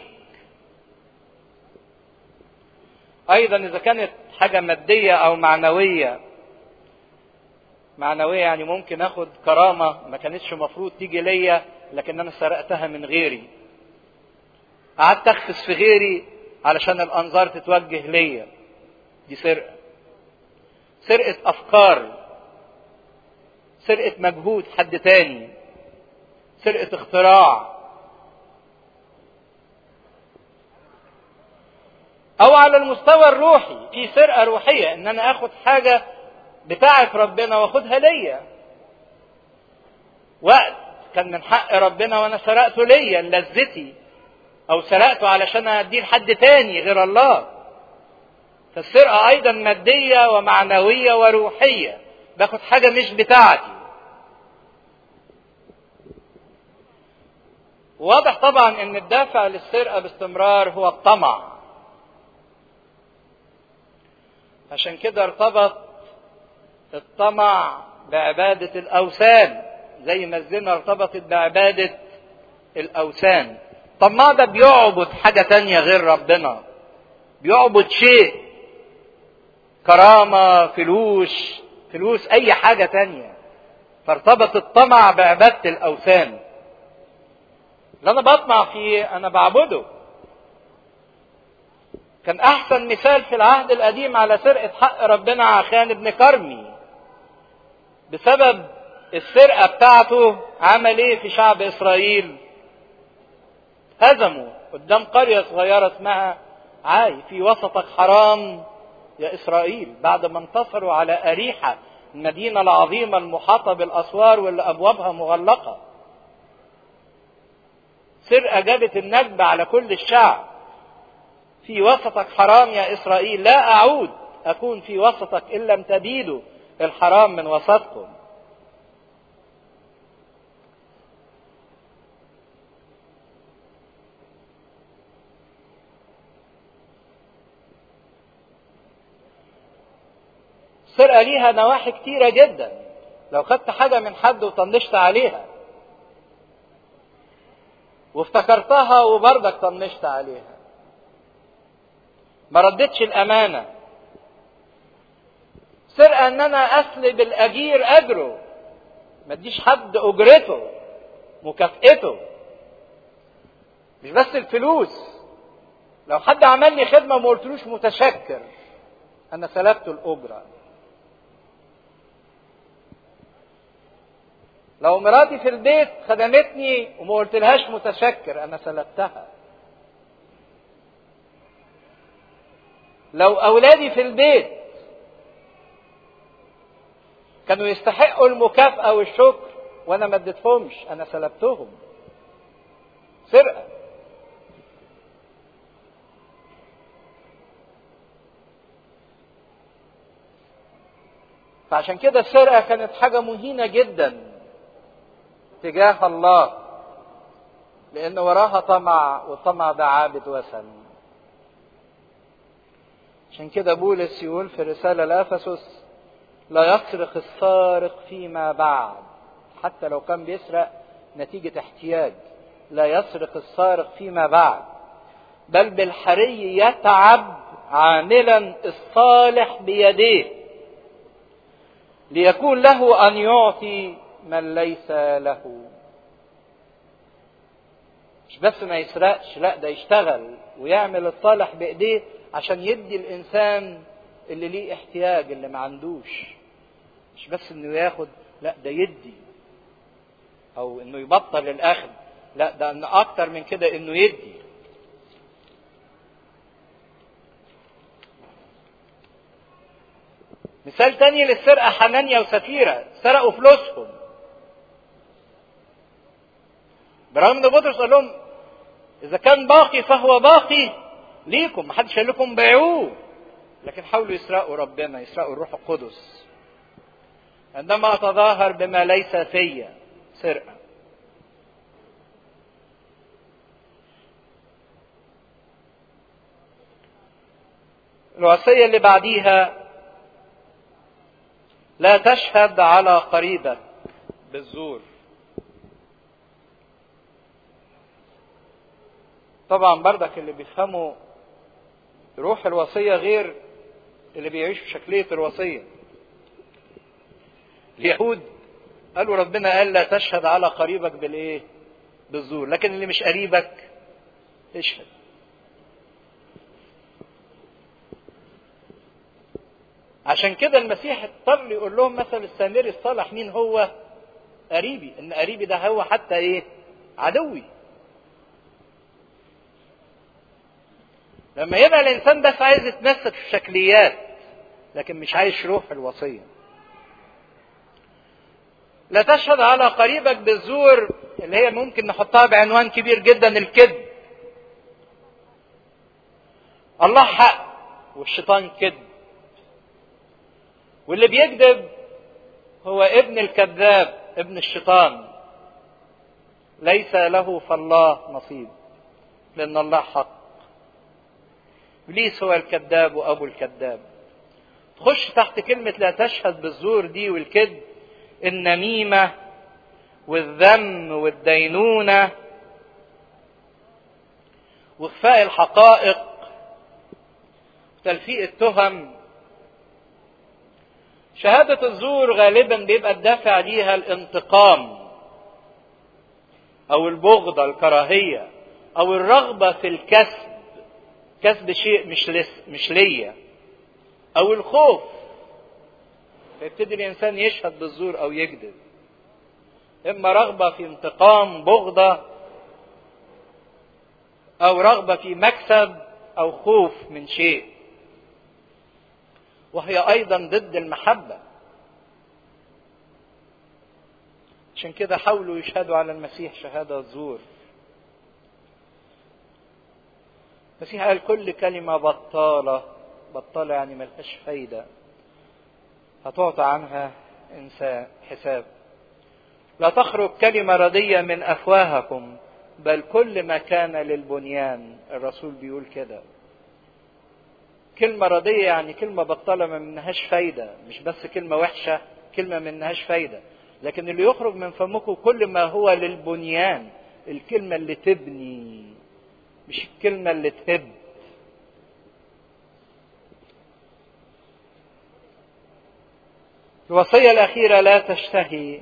ايضا اذا كانت حاجة مادية او معنوية معنوية يعني ممكن اخد كرامة ما كانتش مفروض تيجي ليا لكن انا سرقتها من غيري قعدت اخفس في غيري علشان الانظار تتوجه ليا دي سرقه سرقه افكار سرقه مجهود حد تاني سرقه اختراع او على المستوى الروحي في سرقه روحيه ان انا اخد حاجه بتاعه ربنا واخدها ليا وقت كان من حق ربنا وانا سرقته ليا لذتي او سرقته علشان اديه لحد تاني غير الله فالسرقه ايضا ماديه ومعنويه وروحيه باخد حاجه مش بتاعتي واضح طبعا ان الدافع للسرقه باستمرار هو الطمع عشان كده ارتبط الطمع بعبادة الأوثان زي ما الزنا ارتبطت بعبادة الأوثان الطماع ده بيعبد حاجة تانية غير ربنا بيعبد شيء كرامة فلوس فلوس أي حاجة تانية فارتبط الطمع بعبادة الأوثان اللي أنا بطمع فيه أنا بعبده كان احسن مثال في العهد القديم على سرقه حق ربنا عخان ابن كرمي بسبب السرقه بتاعته عمل ايه في شعب اسرائيل هزموا قدام قريه صغيره اسمها عاي في وسطك حرام يا اسرائيل بعد ما انتصروا على اريحه المدينه العظيمه المحاطه بالاسوار واللي ابوابها مغلقه سرقه جابت النكبه على كل الشعب في وسطك حرام يا إسرائيل لا أعود أكون في وسطك إن لم تبيدوا الحرام من وسطكم السرقة ليها نواحي كتيرة جدا لو خدت حاجة من حد وطنشت عليها وافتكرتها وبرضك طنشت عليها ما ردتش الامانه سرقه ان انا اسلب الاجير اجره ما اديش حد اجرته مكافئته مش بس الفلوس لو حد عمل لي خدمه وما قلتلوش متشكر انا سلبت الاجره لو مراتي في البيت خدمتني وما قلتلهاش متشكر انا سلبتها لو اولادي في البيت كانوا يستحقوا المكافأة والشكر وانا ما اديتهمش انا سلبتهم سرقة فعشان كده السرقة كانت حاجة مهينة جدا تجاه الله لأن وراها طمع والطمع ده عابد وثن عشان كده بولس يقول في رسالة لأفسس لا يسرق السارق فيما بعد حتى لو كان بيسرق نتيجة احتياج لا يسرق السارق فيما بعد بل بالحري يتعب عاملا الصالح بيديه ليكون له أن يعطي من ليس له مش بس ما يسرقش لا ده يشتغل ويعمل الصالح بإيديه عشان يدي الانسان اللي ليه احتياج اللي ما عندوش مش بس انه ياخد لا ده يدي او انه يبطل الاخذ لا ده ان اكتر من كده انه يدي مثال تاني للسرقة حنانيا وسفيرة سرقوا فلوسهم برغم ان بطرس قال لهم اذا كان باقي فهو باقي ليكم محدش قال لكم بيعوه لكن حاولوا يسرقوا ربنا يسرقوا الروح القدس عندما اتظاهر بما ليس فيا سرقه الوصيه اللي بعديها لا تشهد على قريبك بالزور طبعا بردك اللي بيفهموا روح الوصية غير اللي بيعيشوا شكلية الوصية اليهود قالوا ربنا قال لا تشهد على قريبك بالايه بالزور لكن اللي مش قريبك اشهد عشان كده المسيح اضطر يقول لهم مثل السامري الصالح مين هو قريبي ان قريبي ده هو حتى ايه عدوي لما يبقى الانسان بس عايز يتمسك في الشكليات لكن مش عايش روح الوصيه لا تشهد على قريبك بالزور اللي هي ممكن نحطها بعنوان كبير جدا الكذب الله حق والشيطان كذب واللي بيكذب هو ابن الكذاب ابن الشيطان ليس له فالله نصيب لان الله حق ابليس هو الكذاب وابو الكذاب تخش تحت كلمه لا تشهد بالزور دي والكذب النميمه والذم والدينونه واخفاء الحقائق تلفيق التهم شهادة الزور غالبا بيبقى الدافع ليها الانتقام أو البغضة الكراهية أو الرغبة في الكسب كسب شيء مش لس مش ليا أو الخوف فيبتدي الإنسان يشهد بالزور أو يكذب إما رغبة في انتقام بغضة أو رغبة في مكسب أو خوف من شيء وهي ايضا ضد المحبه عشان كده حاولوا يشهدوا على المسيح شهاده زور المسيح قال كل كلمه بطاله بطاله يعني ملهاش فايده هتعطى عنها انسان حساب لا تخرج كلمه رديه من افواهكم بل كل ما كان للبنيان الرسول بيقول كده كلمة ردية يعني كلمة بطالة ما منهاش فايدة مش بس كلمة وحشة كلمة منهاش فايدة لكن اللي يخرج من فمكم كل ما هو للبنيان الكلمة اللي تبني مش الكلمة اللي تهب الوصية الأخيرة لا تشتهي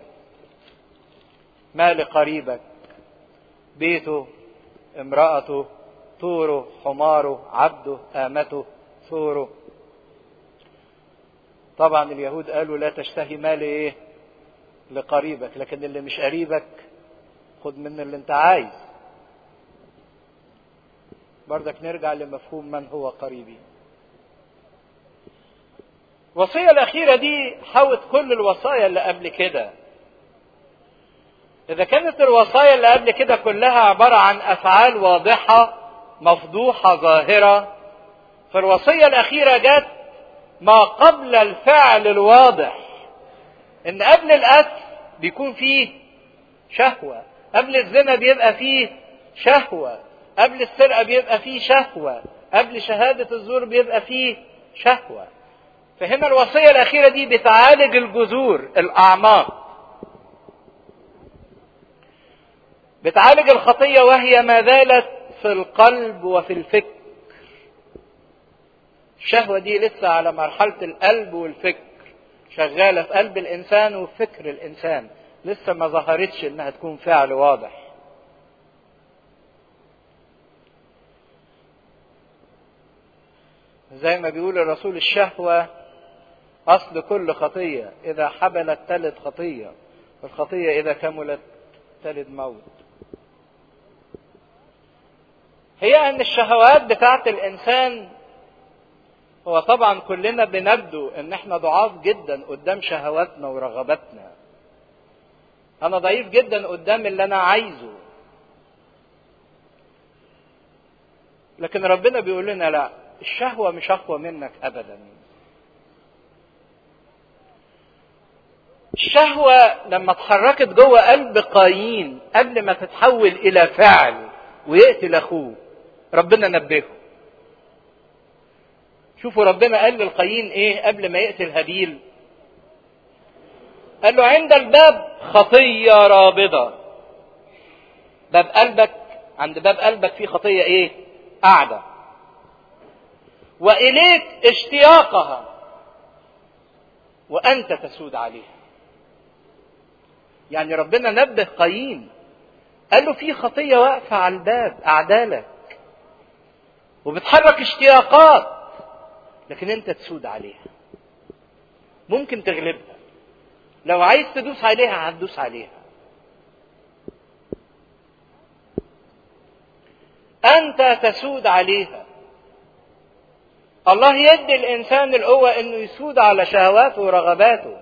ما لقريبك بيته امرأته طوره حماره عبده آمته ثوره طبعا اليهود قالوا لا تشتهي مال ايه لقريبك لكن اللي مش قريبك خد منه اللي انت عايز بردك نرجع لمفهوم من هو قريبي الوصية الأخيرة دي حوت كل الوصايا اللي قبل كده إذا كانت الوصايا اللي قبل كده كلها عبارة عن أفعال واضحة مفضوحة ظاهرة فالوصية الأخيرة جت ما قبل الفعل الواضح إن قبل القتل بيكون فيه شهوة قبل الزنا بيبقى فيه شهوة قبل السرقة بيبقى فيه شهوة قبل شهادة الزور بيبقى فيه شهوة فهنا الوصية الأخيرة دي بتعالج الجذور الأعماق بتعالج الخطية وهي ما زالت في القلب وفي الفكر الشهوة دي لسه على مرحلة القلب والفكر شغالة في قلب الإنسان وفكر الإنسان لسه ما ظهرتش إنها تكون فعل واضح زي ما بيقول الرسول الشهوة أصل كل خطية إذا حبلت تلد خطية والخطية إذا كملت تلد موت هي أن الشهوات بتاعت الإنسان هو طبعا كلنا بنبدو ان احنا ضعاف جدا قدام شهواتنا ورغباتنا انا ضعيف جدا قدام اللي انا عايزه لكن ربنا بيقول لنا لا الشهوه مش اقوى منك ابدا الشهوه لما اتحركت جوه قلب قايين قبل ما تتحول الى فعل ويقتل اخوه ربنا نبهه شوفوا ربنا قال للقايين ايه قبل ما يقتل هابيل قال له عند الباب خطية رابضة باب قلبك عند باب قلبك في خطية ايه قاعدة وإليك اشتياقها وأنت تسود عليها يعني ربنا نبه قايين قال له في خطية واقفة على الباب أعدالك وبتحرك اشتياقات لكن انت تسود عليها ممكن تغلبها لو عايز تدوس عليها هتدوس عليها انت تسود عليها الله يدي الانسان القوه انه يسود على شهواته ورغباته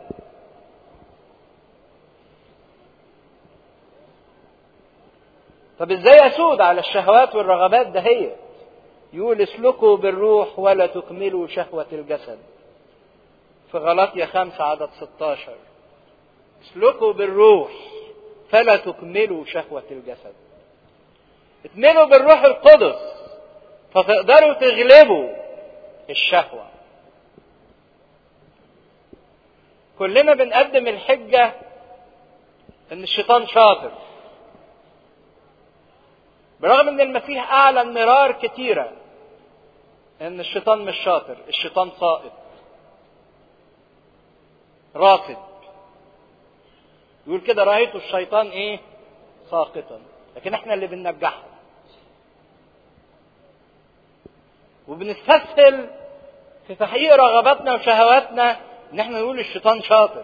طب ازاي اسود على الشهوات والرغبات دهيت يقول اسلكوا بالروح ولا تكملوا شهوة الجسد في غلطية خمسة عدد 16 اسلكوا بالروح فلا تكملوا شهوة الجسد اتملوا بالروح القدس فتقدروا تغلبوا الشهوة كلنا بنقدم الحجة ان الشيطان شاطر برغم ان المسيح اعلن مرار كتيرة ان الشيطان مش شاطر الشيطان ساقط راصد يقول كده رأيت الشيطان ايه ساقطا لكن احنا اللي بننجحه وبنستسهل في تحقيق رغباتنا وشهواتنا ان احنا نقول الشيطان شاطر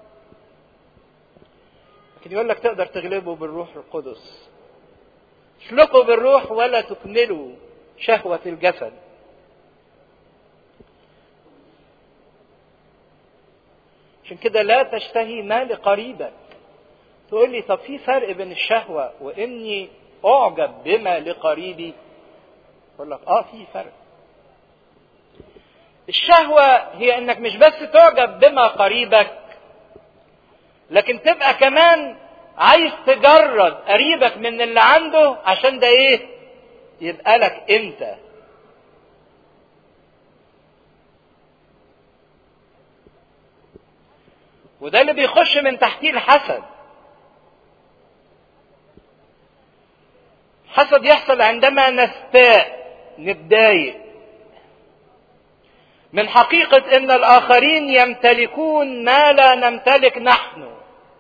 لكن يقول لك تقدر تغلبه بالروح القدس اسلكوا بالروح ولا تكملوا شهوة الجسد عشان كده لا تشتهي ما لقريبك تقول لي طب في فرق بين الشهوة وإني أعجب بما لقريبي أقول لك آه في فرق الشهوة هي إنك مش بس تعجب بما قريبك لكن تبقى كمان عايز تجرد قريبك من اللي عنده عشان ده ايه يبقى لك انت وده اللي بيخش من تحتيه الحسد الحسد يحصل عندما نستاء نتضايق من حقيقة ان الاخرين يمتلكون ما لا نمتلك نحن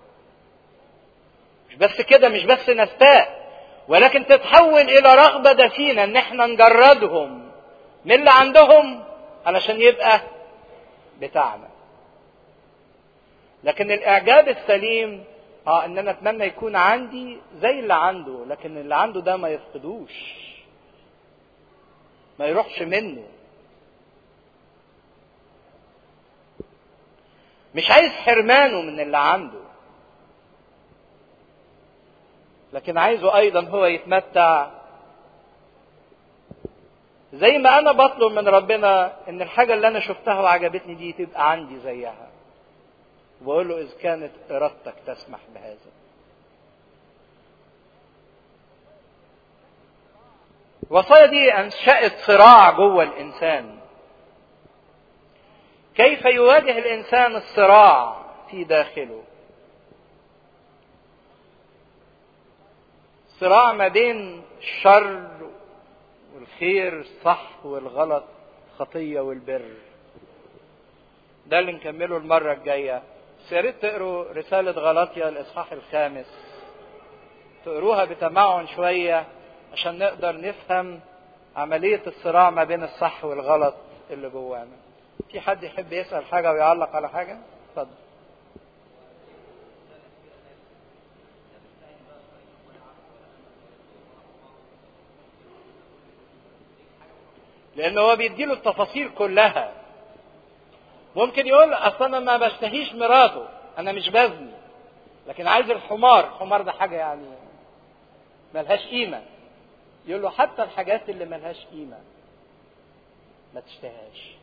مش بس كده مش بس نستاء ولكن تتحول الى رغبه دفينه ان احنا نجردهم من اللي عندهم علشان يبقى بتاعنا لكن الاعجاب السليم اه ان انا اتمنى يكون عندي زي اللي عنده لكن اللي عنده ده ما يفقدوش ما يروحش منه مش عايز حرمانه من اللي عنده لكن عايزه ايضا هو يتمتع زي ما انا بطلب من ربنا ان الحاجة اللي انا شفتها وعجبتني دي تبقى عندي زيها وبقول له اذ كانت ارادتك تسمح بهذا الوصايا دي انشأت صراع جوه الانسان كيف يواجه الانسان الصراع في داخله صراع ما بين الشر والخير الصح والغلط الخطيه والبر ده اللي نكمله المره الجايه بس يا ريت تقروا رساله غلطيا الاصحاح الخامس تقروها بتمعن شويه عشان نقدر نفهم عمليه الصراع ما بين الصح والغلط اللي جوانا في حد يحب يسال حاجه ويعلق على حاجه اتفضل لان هو بيديله التفاصيل كلها ممكن يقول اصل انا ما بشتهيش مراته انا مش بزني لكن عايز الحمار الحمار ده حاجه يعني ملهاش قيمه يقول له حتى الحاجات اللي ملهاش قيمه ما تشتهاش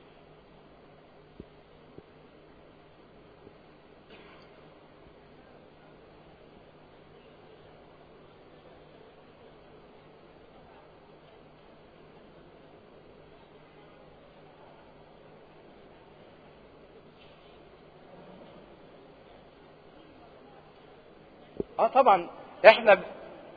اه طبعا احنا ب...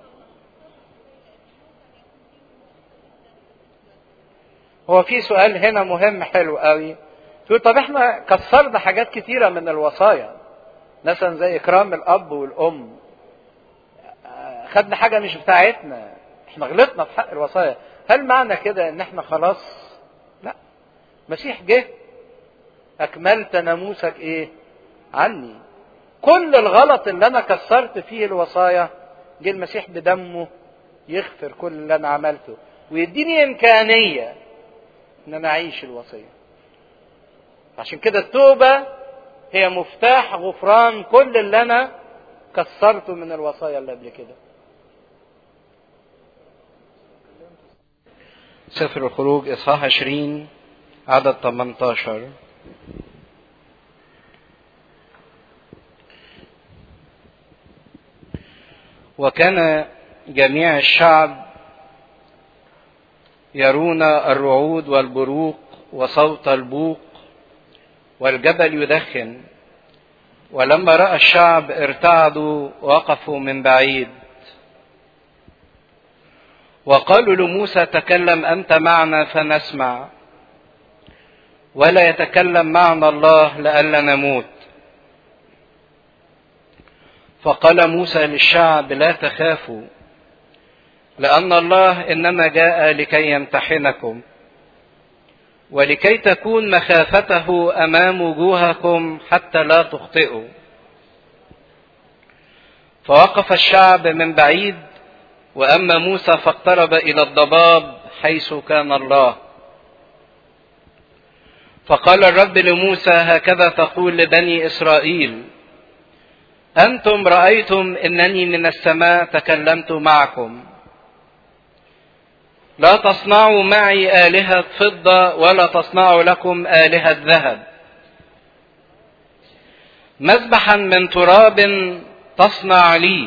هو في سؤال هنا مهم حلو قوي تقول طب احنا كسرنا حاجات كتيره من الوصايا مثلا زي اكرام الاب والام خدنا حاجه مش بتاعتنا احنا غلطنا في حق الوصايا هل معنى كده ان احنا خلاص لا المسيح جه اكملت ناموسك ايه عني كل الغلط اللي انا كسرت فيه الوصايا جه المسيح بدمه يغفر كل اللي انا عملته ويديني امكانيه ان انا اعيش الوصيه عشان كده التوبه هي مفتاح غفران كل اللي انا كسرته من الوصايا اللي قبل كده سفر الخروج اصحاح 20 عدد 18 وكان جميع الشعب يرون الرعود والبروق وصوت البوق والجبل يدخن ولما راى الشعب ارتعدوا وقفوا من بعيد وقالوا لموسى تكلم انت معنا فنسمع ولا يتكلم معنا الله لئلا نموت فقال موسى للشعب لا تخافوا لان الله انما جاء لكي يمتحنكم ولكي تكون مخافته امام وجوهكم حتى لا تخطئوا فوقف الشعب من بعيد واما موسى فاقترب الى الضباب حيث كان الله فقال الرب لموسى هكذا تقول لبني اسرائيل انتم رايتم انني من السماء تكلمت معكم لا تصنعوا معي الهه فضه ولا تصنعوا لكم الهه ذهب مذبحا من تراب تصنع لي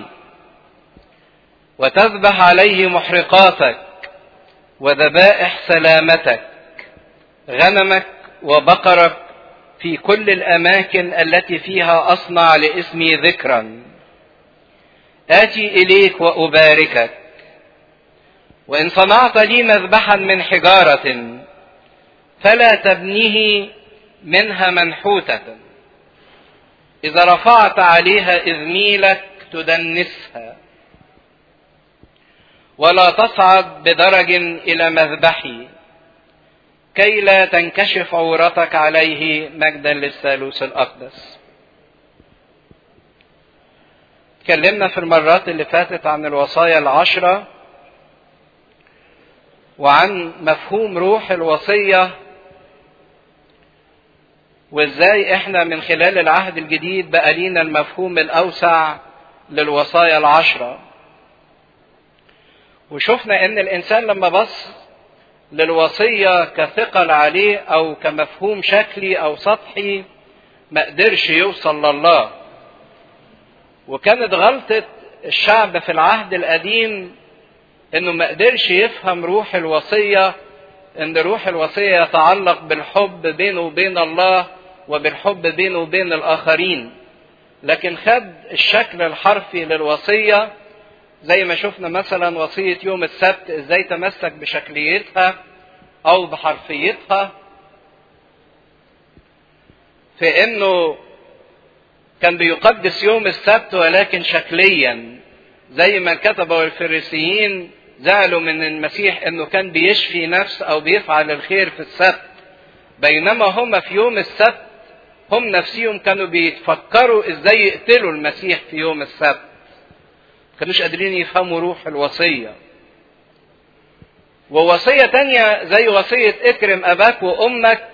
وتذبح عليه محرقاتك وذبائح سلامتك غنمك وبقرك في كل الاماكن التي فيها اصنع لاسمي ذكرا اتي اليك واباركك وان صنعت لي مذبحا من حجاره فلا تبنيه منها منحوته اذا رفعت عليها اذميلك تدنسها ولا تصعد بدرج الى مذبحي كي لا تنكشف عورتك عليه مجدا للثالوث الاقدس اتكلمنا في المرات اللي فاتت عن الوصايا العشره وعن مفهوم روح الوصيه وازاي احنا من خلال العهد الجديد بقى لينا المفهوم الاوسع للوصايا العشره وشفنا ان الانسان لما بص للوصية كثقل عليه او كمفهوم شكلي او سطحي ما قدرش يوصل لله وكانت غلطة الشعب في العهد القديم انه ما قدرش يفهم روح الوصية ان روح الوصية يتعلق بالحب بينه وبين الله وبالحب بينه وبين الاخرين لكن خد الشكل الحرفي للوصيه زي ما شفنا مثلا وصية يوم السبت ازاي تمسك بشكليتها او بحرفيتها في انه كان بيقدس يوم السبت ولكن شكليا زي ما الكتبة والفريسيين زعلوا من المسيح انه كان بيشفي نفس او بيفعل الخير في السبت بينما هم في يوم السبت هم نفسهم كانوا بيتفكروا ازاي يقتلوا المسيح في يوم السبت كانوش قادرين يفهموا روح الوصية ووصية تانية زي وصية اكرم اباك وامك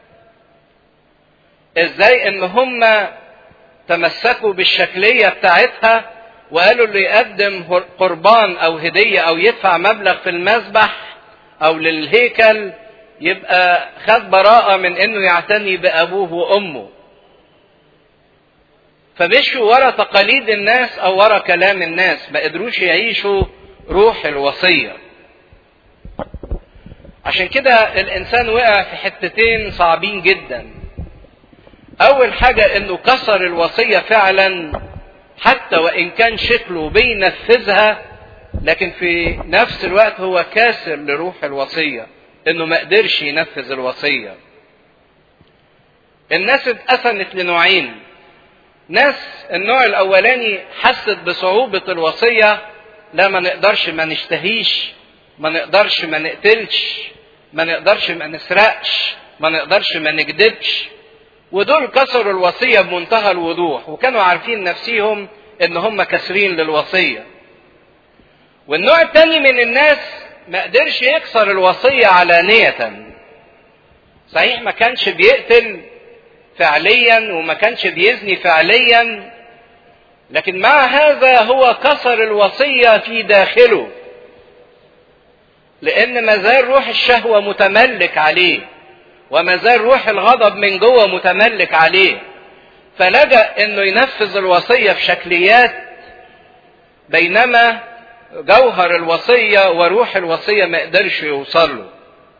ازاي ان هم تمسكوا بالشكلية بتاعتها وقالوا اللي يقدم قربان او هدية او يدفع مبلغ في المذبح او للهيكل يبقى خد براءة من انه يعتني بابوه وامه فمشوا ورا تقاليد الناس او ورا كلام الناس ما قدروش يعيشوا روح الوصية عشان كده الانسان وقع في حتتين صعبين جدا اول حاجة انه كسر الوصية فعلا حتى وان كان شكله بينفذها لكن في نفس الوقت هو كاسر لروح الوصية انه ما قدرش ينفذ الوصية الناس اتقسمت لنوعين ناس النوع الاولاني حست بصعوبة الوصية لا ما نقدرش ما نشتهيش ما نقدرش ما نقتلش ما نقدرش ما نسرقش ما نقدرش ما نكذبش ودول كسروا الوصية بمنتهى الوضوح وكانوا عارفين نفسيهم ان هم كسرين للوصية والنوع التاني من الناس ما قدرش يكسر الوصية علانية صحيح ما كانش بيقتل فعليا وما كانش بيزني فعليا لكن مع هذا هو كسر الوصية في داخله لأن ما زال روح الشهوة متملك عليه وما زال روح الغضب من جوه متملك عليه فلجأ انه ينفذ الوصية في شكليات بينما جوهر الوصية وروح الوصية ما قدرش يوصل له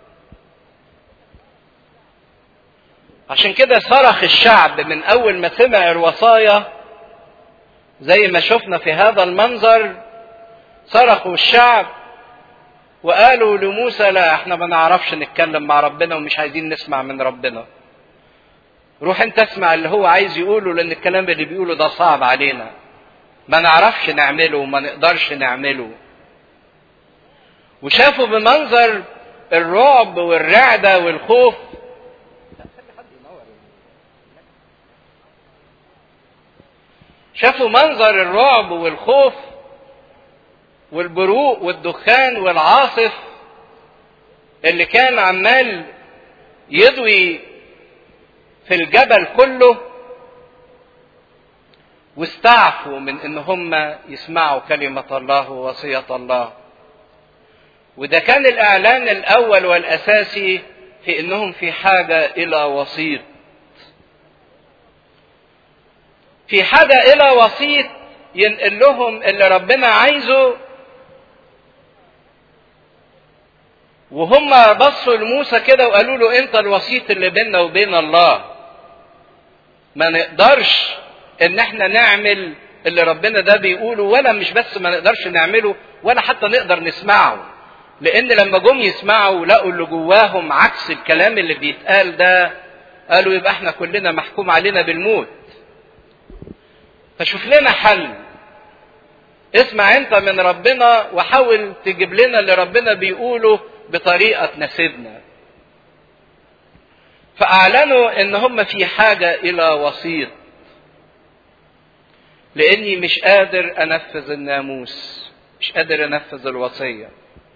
عشان كده صرخ الشعب من اول ما سمع الوصايا زي ما شفنا في هذا المنظر صرخوا الشعب وقالوا لموسى لا احنا ما نعرفش نتكلم مع ربنا ومش عايزين نسمع من ربنا روح انت اسمع اللي هو عايز يقوله لان الكلام اللي بيقوله ده صعب علينا ما نعرفش نعمله وما نقدرش نعمله وشافوا بمنظر الرعب والرعدة والخوف شافوا منظر الرعب والخوف والبروق والدخان والعاصف اللي كان عمال يضوي في الجبل كله واستعفوا من ان هم يسمعوا كلمة الله ووصية الله وده كان الاعلان الاول والاساسي في انهم في حاجة الى وسيط في حاجة الى وسيط ينقل لهم اللي ربنا عايزه وهم بصوا لموسى كده وقالوا له انت الوسيط اللي بيننا وبين الله ما نقدرش ان احنا نعمل اللي ربنا ده بيقوله ولا مش بس ما نقدرش نعمله ولا حتى نقدر نسمعه لان لما جم يسمعوا لقوا اللي جواهم عكس الكلام اللي بيتقال ده قالوا يبقى احنا كلنا محكوم علينا بالموت فشوف لنا حل اسمع انت من ربنا وحاول تجيب لنا اللي ربنا بيقوله بطريقة تناسبنا فأعلنوا إن هم في حاجة إلى وسيط لأني مش قادر أنفذ الناموس مش قادر أنفذ الوصية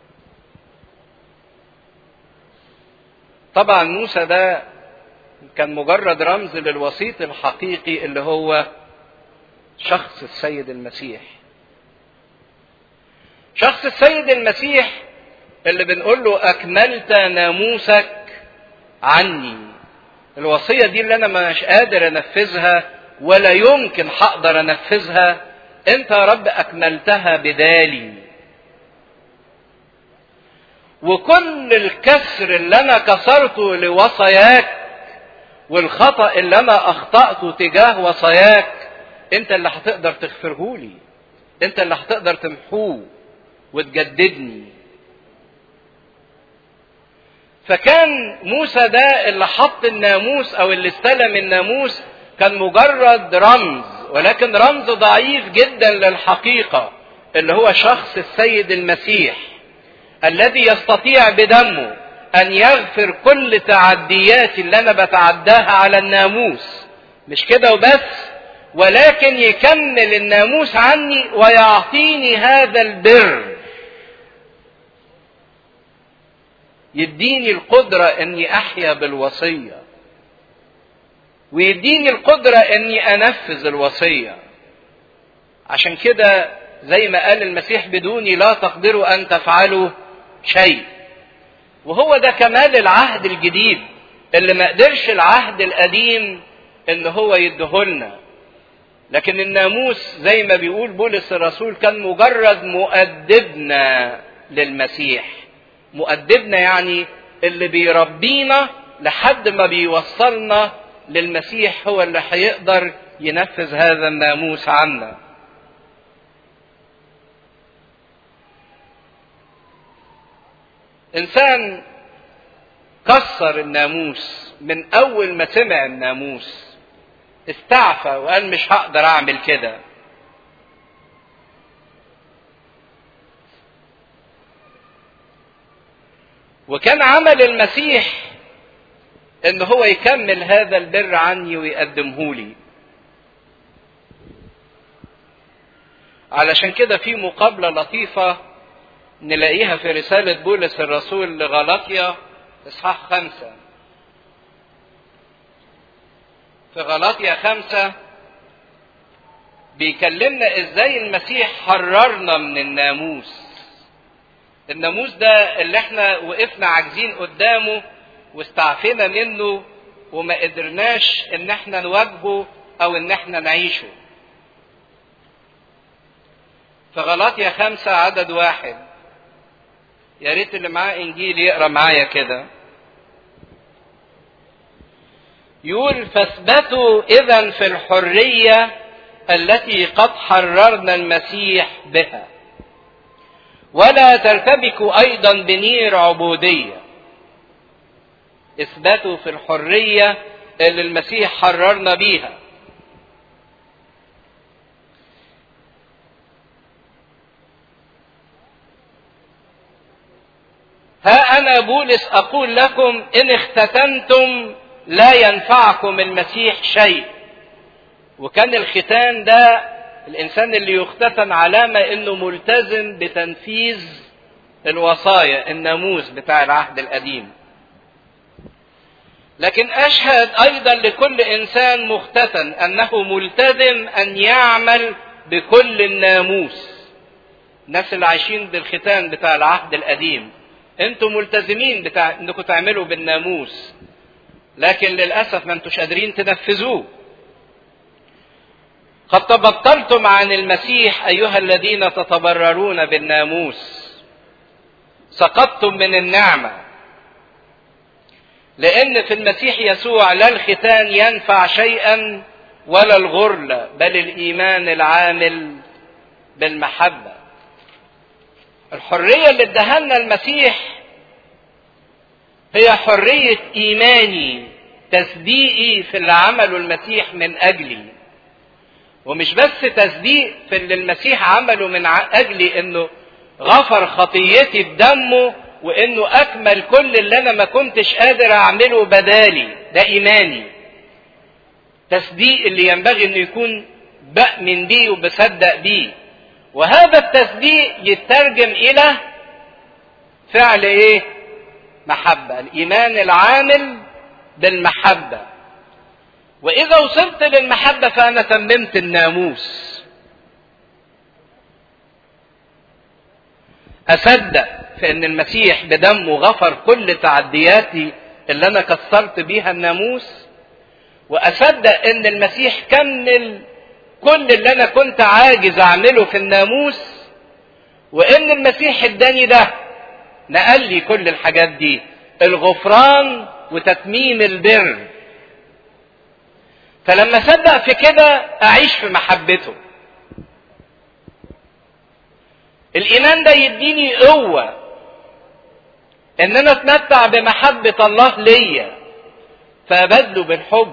طبعا موسى ده كان مجرد رمز للوسيط الحقيقي اللي هو شخص السيد المسيح شخص السيد المسيح اللي بنقول له اكملت ناموسك عني الوصيه دي اللي انا مش قادر انفذها ولا يمكن هقدر انفذها انت يا رب اكملتها بدالي وكل الكسر اللي انا كسرته لوصاياك والخطا اللي انا اخطاته تجاه وصاياك انت اللي هتقدر تغفرهولي انت اللي هتقدر تمحوه وتجددني فكان موسى ده اللي حط الناموس او اللي استلم الناموس كان مجرد رمز ولكن رمز ضعيف جدا للحقيقه اللي هو شخص السيد المسيح الذي يستطيع بدمه ان يغفر كل تعدياتي اللي انا بتعداها على الناموس مش كده وبس ولكن يكمل الناموس عني ويعطيني هذا البر يديني القدرة اني احيا بالوصية ويديني القدرة اني انفذ الوصية عشان كده زي ما قال المسيح بدوني لا تقدروا ان تفعلوا شيء وهو ده كمال العهد الجديد اللي ما قدرش العهد القديم ان هو يديهولنا لكن الناموس زي ما بيقول بولس الرسول كان مجرد مؤدبنا للمسيح مؤدبنا يعني اللي بيربينا لحد ما بيوصلنا للمسيح هو اللي هيقدر ينفذ هذا الناموس عنا انسان كسر الناموس من اول ما سمع الناموس استعفى وقال مش هقدر اعمل كده وكان عمل المسيح ان هو يكمل هذا البر عني ويقدمه لي علشان كده في مقابلة لطيفة نلاقيها في رسالة بولس الرسول لغلاطيا إصحاح خمسة في غلاطيا خمسة بيكلمنا ازاي المسيح حررنا من الناموس الناموس ده اللي احنا وقفنا عاجزين قدامه واستعفينا منه وما قدرناش ان احنا نواجهه او ان احنا نعيشه في غلاطيا خمسة عدد واحد يا ريت اللي معاه انجيل يقرا معايا كده يقول فاثبتوا اذا في الحريه التي قد حررنا المسيح بها ولا ترتبكوا ايضا بنير عبوديه اثبتوا في الحريه اللي المسيح حررنا بيها ها انا بولس اقول لكم ان اختتنتم لا ينفعكم المسيح شيء وكان الختان ده الانسان اللي يختتن علامه انه ملتزم بتنفيذ الوصايا الناموس بتاع العهد القديم لكن اشهد ايضا لكل انسان مختتن انه ملتزم ان يعمل بكل الناموس الناس اللي عايشين بالختان بتاع العهد القديم انتم ملتزمين بتاع انكم تعملوا بالناموس لكن للاسف ما انتوش قادرين تنفذوه قد تبطلتم عن المسيح ايها الذين تتبررون بالناموس سقطتم من النعمه لان في المسيح يسوع لا الختان ينفع شيئا ولا الغرله بل الايمان العامل بالمحبه الحريه اللي ادهلنا المسيح هي حريه ايماني تصديقي في اللي عمله المسيح من اجلي ومش بس تصديق في اللي المسيح عمله من اجلي انه غفر خطيتي بدمه وانه اكمل كل اللي انا ما كنتش قادر اعمله بدالي ده ايماني تصديق اللي ينبغي انه يكون بأمن بيه وبصدق بيه وهذا التصديق يترجم الى فعل ايه محبة الايمان العامل بالمحبة واذا وصلت للمحبة فانا تممت الناموس اصدق في ان المسيح بدمه غفر كل تعدياتي اللي انا كسرت بيها الناموس واصدق ان المسيح كمل كل اللي انا كنت عاجز اعمله في الناموس وان المسيح اداني ده نقل لي كل الحاجات دي الغفران وتتميم البر فلما اصدق في كده اعيش في محبته الايمان ده يديني قوه ان انا اتمتع بمحبه الله ليا فابدله بالحب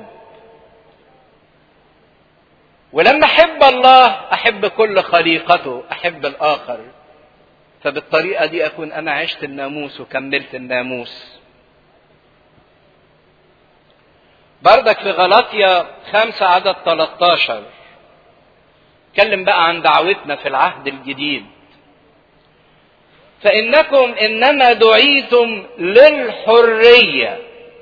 ولما احب الله احب كل خليقته احب الاخر فبالطريقه دي اكون انا عشت الناموس وكملت الناموس بردك في غلطية خمسة عدد 13 اتكلم بقى عن دعوتنا في العهد الجديد فإنكم إنما دعيتم للحرية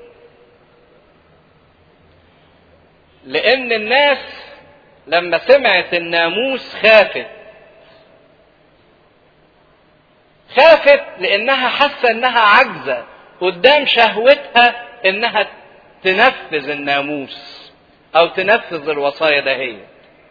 لأن الناس لما سمعت الناموس خافت خافت لانها حاسه انها عاجزه قدام شهوتها انها تنفذ الناموس او تنفذ الوصايا دهية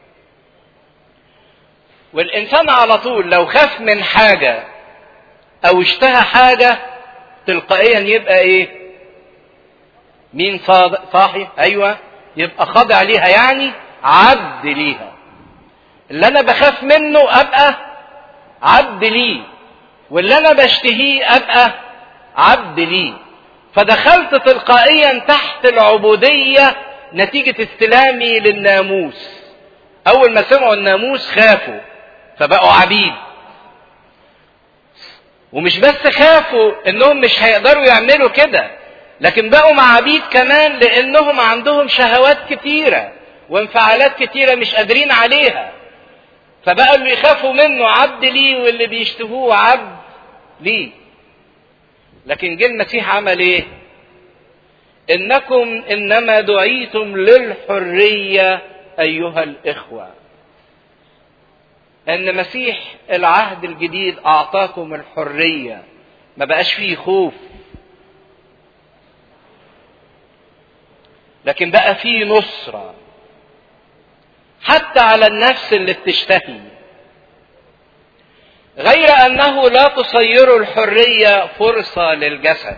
والانسان على طول لو خاف من حاجه او اشتهى حاجه تلقائيا يبقى ايه مين صاحي ايوه يبقى خاضع ليها يعني عبد ليها اللي انا بخاف منه ابقى عبد ليه واللي انا بشتهيه ابقى عبد ليه فدخلت تلقائيا تحت العبودية نتيجة استلامي للناموس اول ما سمعوا الناموس خافوا فبقوا عبيد ومش بس خافوا انهم مش هيقدروا يعملوا كده لكن بقوا معابيد كمان لانهم عندهم شهوات كتيره وانفعالات كتيره مش قادرين عليها فبقوا اللي يخافوا منه عبد ليه واللي بيشتهوه عبد ليه لكن جه المسيح عمل ايه انكم انما دعيتم للحريه ايها الاخوه ان مسيح العهد الجديد اعطاكم الحريه ما بقاش فيه خوف لكن بقى فيه نصره حتى على النفس اللي بتشتهي غير انه لا تصير الحريه فرصه للجسد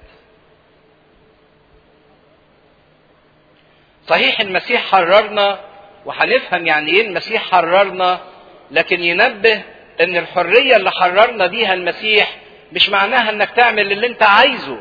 صحيح المسيح حررنا وهنفهم يعني ايه المسيح حررنا لكن ينبه ان الحريه اللي حررنا بيها المسيح مش معناها انك تعمل اللي انت عايزه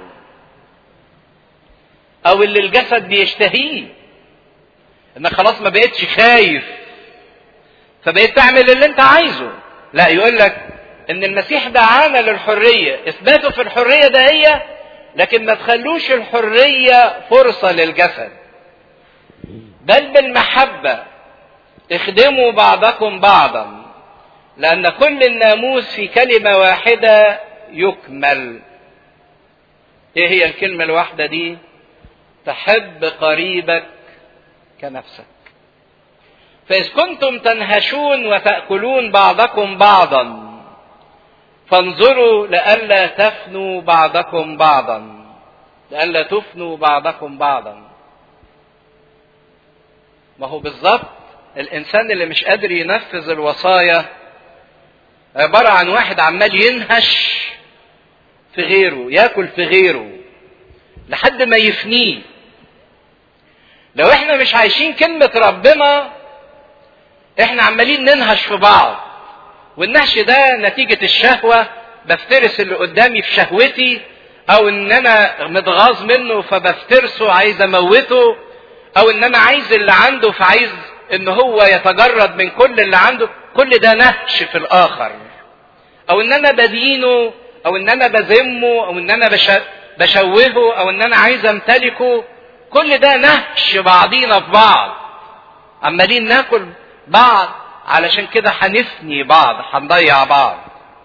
او اللي الجسد بيشتهيه انك خلاص ما بقتش خايف فبقيت تعمل اللي انت عايزه لا يقول لك ان المسيح دعانا للحريه اثباته في الحريه ده هي لكن ما تخلوش الحريه فرصه للجسد بل بالمحبه اخدموا بعضكم بعضا لان كل الناموس في كلمه واحده يكمل ايه هي الكلمه الواحده دي تحب قريبك كنفسك فإذ كنتم تنهشون وتأكلون بعضكم بعضا فانظروا لئلا تفنوا بعضكم بعضا لئلا تفنوا بعضكم بعضا ما هو بالظبط الإنسان اللي مش قادر ينفذ الوصايا عبارة عن واحد عمال ينهش في غيره ياكل في غيره لحد ما يفنيه لو احنا مش عايشين كلمة ربنا احنا عمالين ننهش في بعض والنهش ده نتيجة الشهوة بفترس اللي قدامي في شهوتي او ان انا متغاظ منه فبفترسه عايز اموته او ان انا عايز اللي عنده فعايز ان هو يتجرد من كل اللي عنده كل ده نهش في الاخر او ان انا بدينه او ان انا بذمه او ان انا بشوهه او ان انا عايز امتلكه كل ده نهش بعضينا في بعض عمالين ناكل بعض علشان كده هنفني بعض هنضيع بعض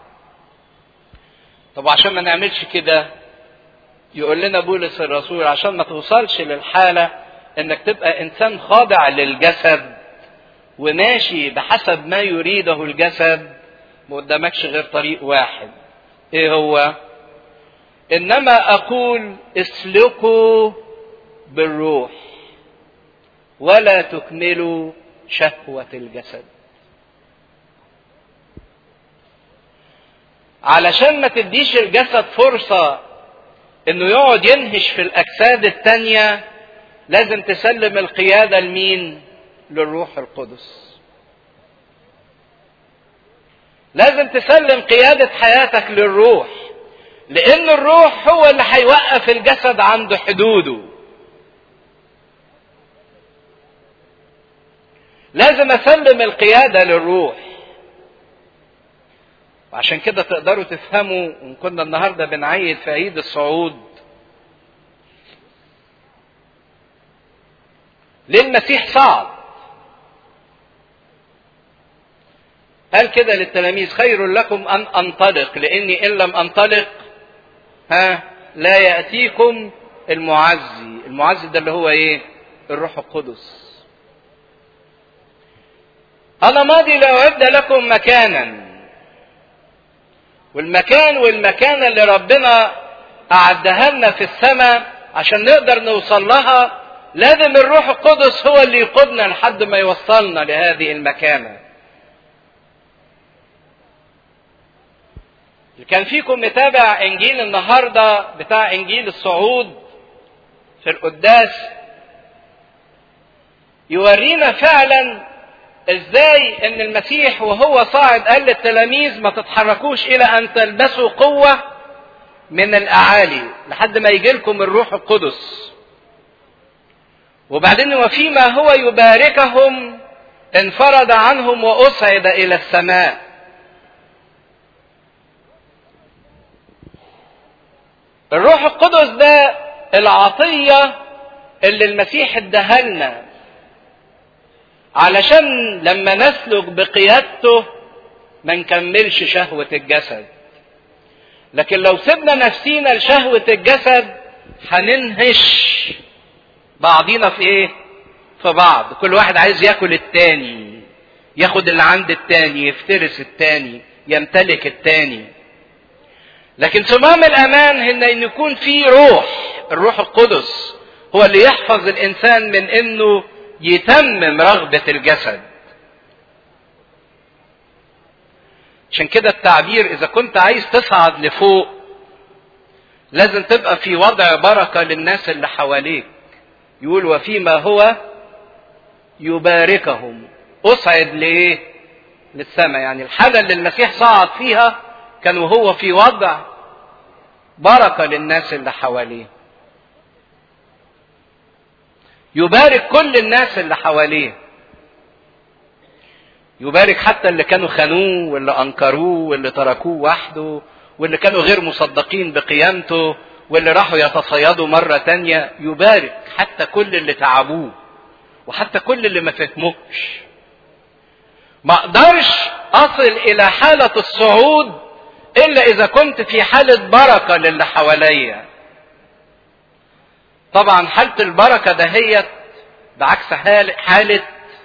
طب عشان ما نعملش كده يقول لنا بولس الرسول عشان ما توصلش للحالة انك تبقى انسان خاضع للجسد وماشي بحسب ما يريده الجسد ما قدامكش غير طريق واحد ايه هو انما اقول اسلكوا بالروح ولا تكملوا شهوة الجسد علشان ما تديش الجسد فرصة انه يقعد ينهش في الاجساد التانية لازم تسلم القيادة لمين للروح القدس لازم تسلم قيادة حياتك للروح لان الروح هو اللي هيوقف الجسد عند حدوده لازم اسلم القيادة للروح وعشان كده تقدروا تفهموا ان كنا النهارده بنعيد في عيد الصعود ليه المسيح صعد قال كده للتلاميذ خير لكم ان انطلق لاني ان لم انطلق ها لا ياتيكم المعزي المعزي ده اللي هو ايه الروح القدس انا ماضي لاعد لكم مكانا والمكان والمكانه اللي ربنا اعدها لنا في السماء عشان نقدر نوصل لها لازم الروح القدس هو اللي يقودنا لحد ما يوصلنا لهذه المكانه اللي كان فيكم متابع انجيل النهارده بتاع انجيل الصعود في القداس يورينا فعلا ازاي ان المسيح وهو صاعد قال للتلاميذ ما تتحركوش الى ان تلبسوا قوة من الاعالي لحد ما يجي لكم الروح القدس وبعدين وفيما هو يباركهم انفرد عنهم واصعد الى السماء الروح القدس ده العطية اللي المسيح اداها لنا علشان لما نسلك بقيادته ما نكملش شهوة الجسد لكن لو سيبنا نفسينا لشهوة الجسد هننهش بعضينا في ايه في بعض كل واحد عايز ياكل التاني ياخد اللي عند التاني يفترس التاني يمتلك التاني لكن صمام الامان هن ان يكون في روح الروح القدس هو اللي يحفظ الانسان من انه يتمم رغبة الجسد عشان كده التعبير اذا كنت عايز تصعد لفوق لازم تبقى في وضع بركة للناس اللي حواليك يقول وفيما هو يباركهم اصعد لايه للسماء يعني الحالة اللي المسيح صعد فيها كان وهو في وضع بركة للناس اللي حواليه يبارك كل الناس اللي حواليه يبارك حتى اللي كانوا خانوه واللي انكروه واللي تركوه وحده واللي كانوا غير مصدقين بقيامته واللي راحوا يتصيدوا مرة تانية يبارك حتى كل اللي تعبوه وحتى كل اللي ما فهموش ما اقدرش اصل الى حالة الصعود الا اذا كنت في حالة بركة للي حواليا طبعا حالة البركة دهيت بعكس حالة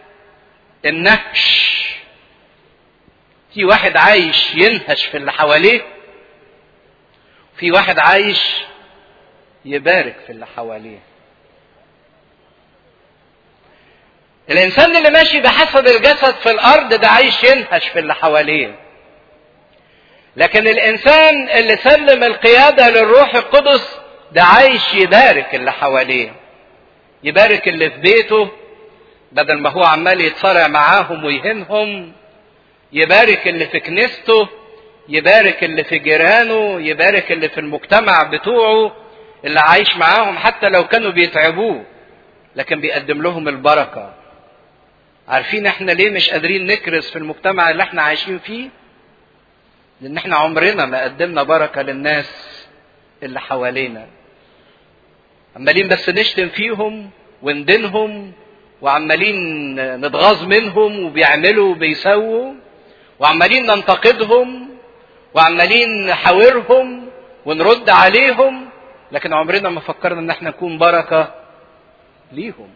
النهش في واحد عايش ينهش في اللي حواليه في واحد عايش يبارك في اللي حواليه الانسان اللي ماشي بحسب الجسد في الارض ده عايش ينهش في اللي حواليه لكن الانسان اللي سلم القياده للروح القدس ده عايش يبارك اللي حواليه يبارك اللي في بيته بدل ما هو عمال يتصارع معاهم ويهنهم يبارك اللي في كنيسته يبارك اللي في جيرانه يبارك اللي في المجتمع بتوعه اللي عايش معاهم حتى لو كانوا بيتعبوه لكن بيقدم لهم البركه عارفين احنا ليه مش قادرين نكرس في المجتمع اللي احنا عايشين فيه لان احنا عمرنا ما قدمنا بركه للناس اللي حوالينا عمالين بس نشتم فيهم وندينهم وعمالين نتغاظ منهم وبيعملوا وبيسووا وعمالين ننتقدهم وعمالين نحاورهم ونرد عليهم لكن عمرنا ما فكرنا ان احنا نكون بركه ليهم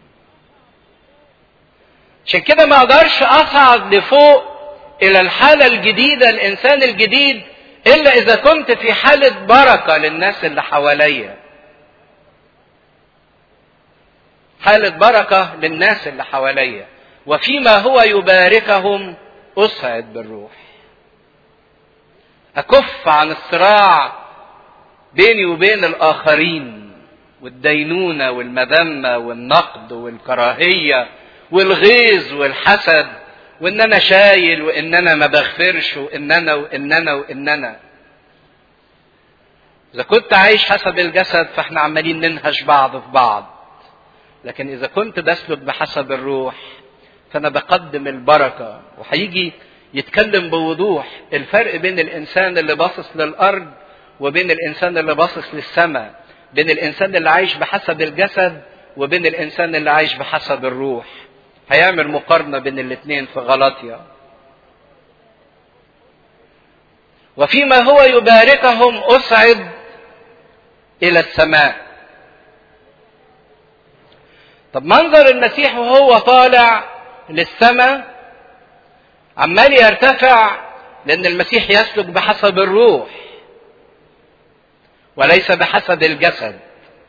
عشان كده ما اقدرش اصعد لفوق الى الحاله الجديده الانسان الجديد الا اذا كنت في حاله بركه للناس اللي حواليا حاله بركه للناس اللي حواليا وفيما هو يباركهم اسعد بالروح اكف عن الصراع بيني وبين الاخرين والدينونه والمذمه والنقد والكراهيه والغيظ والحسد وان انا شايل وان انا ما بغفرش وان انا وان انا وان انا اذا كنت عايش حسب الجسد فاحنا عمالين ننهش بعض في بعض لكن اذا كنت بسلك بحسب الروح فانا بقدم البركه وهيجي يتكلم بوضوح الفرق بين الانسان اللي باصص للارض وبين الانسان اللي باصص للسماء بين الانسان اللي عايش بحسب الجسد وبين الانسان اللي عايش بحسب الروح هيعمل مقارنه بين الاثنين في غلطيا وفيما هو يباركهم اصعد الى السماء طب منظر المسيح وهو طالع للسماء عمال يرتفع لان المسيح يسلك بحسب الروح وليس بحسب الجسد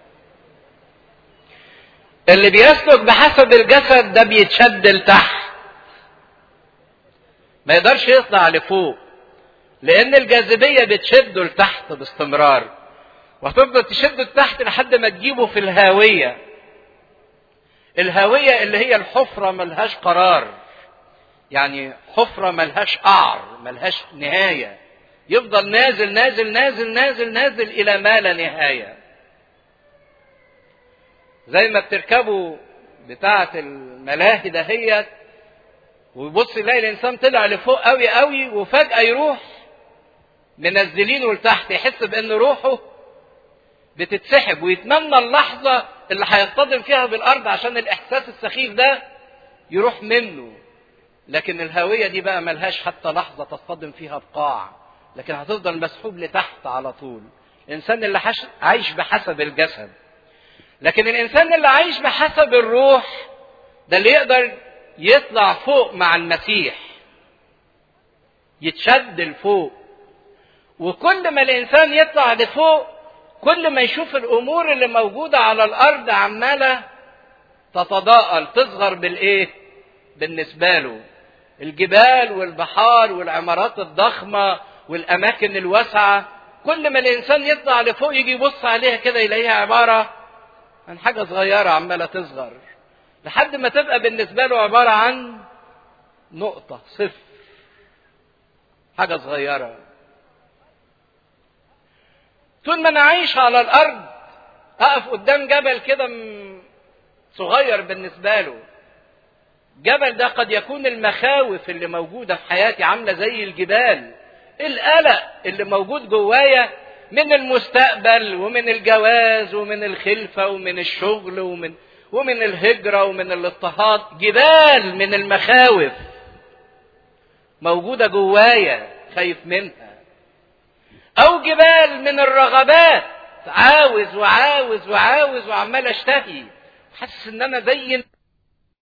اللي بيسلك بحسب الجسد ده بيتشد لتحت ما يقدرش يطلع لفوق لان الجاذبيه بتشده لتحت باستمرار وهتفضل تشده لتحت لحد ما تجيبه في الهاويه الهاويه اللي هي الحفره ملهاش قرار يعني حفره ملهاش قعر ملهاش نهايه يفضل نازل نازل نازل نازل نازل الى ما لا نهايه زي ما بتركبوا بتاعة الملاهي دهيت ويبص يلاقي الانسان طلع لفوق قوي قوي وفجأة يروح منزلينه لتحت يحس بان روحه بتتسحب ويتمنى اللحظة اللي هيصطدم فيها بالأرض عشان الإحساس السخيف ده يروح منه لكن الهوية دي بقى ملهاش حتى لحظة تصطدم فيها بقاع لكن هتفضل مسحوب لتحت على طول الإنسان اللي عايش بحسب الجسد لكن الإنسان اللي عايش بحسب الروح ده اللي يقدر يطلع فوق مع المسيح يتشد لفوق وكل ما الإنسان يطلع لفوق كل ما يشوف الأمور اللي موجودة على الأرض عمالة تتضاءل تصغر بالإيه؟ بالنسبة له الجبال والبحار والعمارات الضخمة والأماكن الواسعة كل ما الإنسان يطلع لفوق يجي يبص عليها كده يلاقيها عبارة عن حاجة صغيرة عمالة تصغر لحد ما تبقى بالنسبة له عبارة عن نقطة صفر حاجة صغيرة طول ما أنا عايش على الأرض أقف قدام جبل كده صغير بالنسبة له جبل ده قد يكون المخاوف اللي موجودة في حياتي عاملة زي الجبال القلق اللي موجود جوايا من المستقبل ومن الجواز ومن الخلفة ومن الشغل ومن ومن الهجرة ومن الاضطهاد جبال من المخاوف موجودة جوايا خايف منها أو جبال من الرغبات عاوز وعاوز وعاوز وعمال أشتهي حاسس إن أنا زي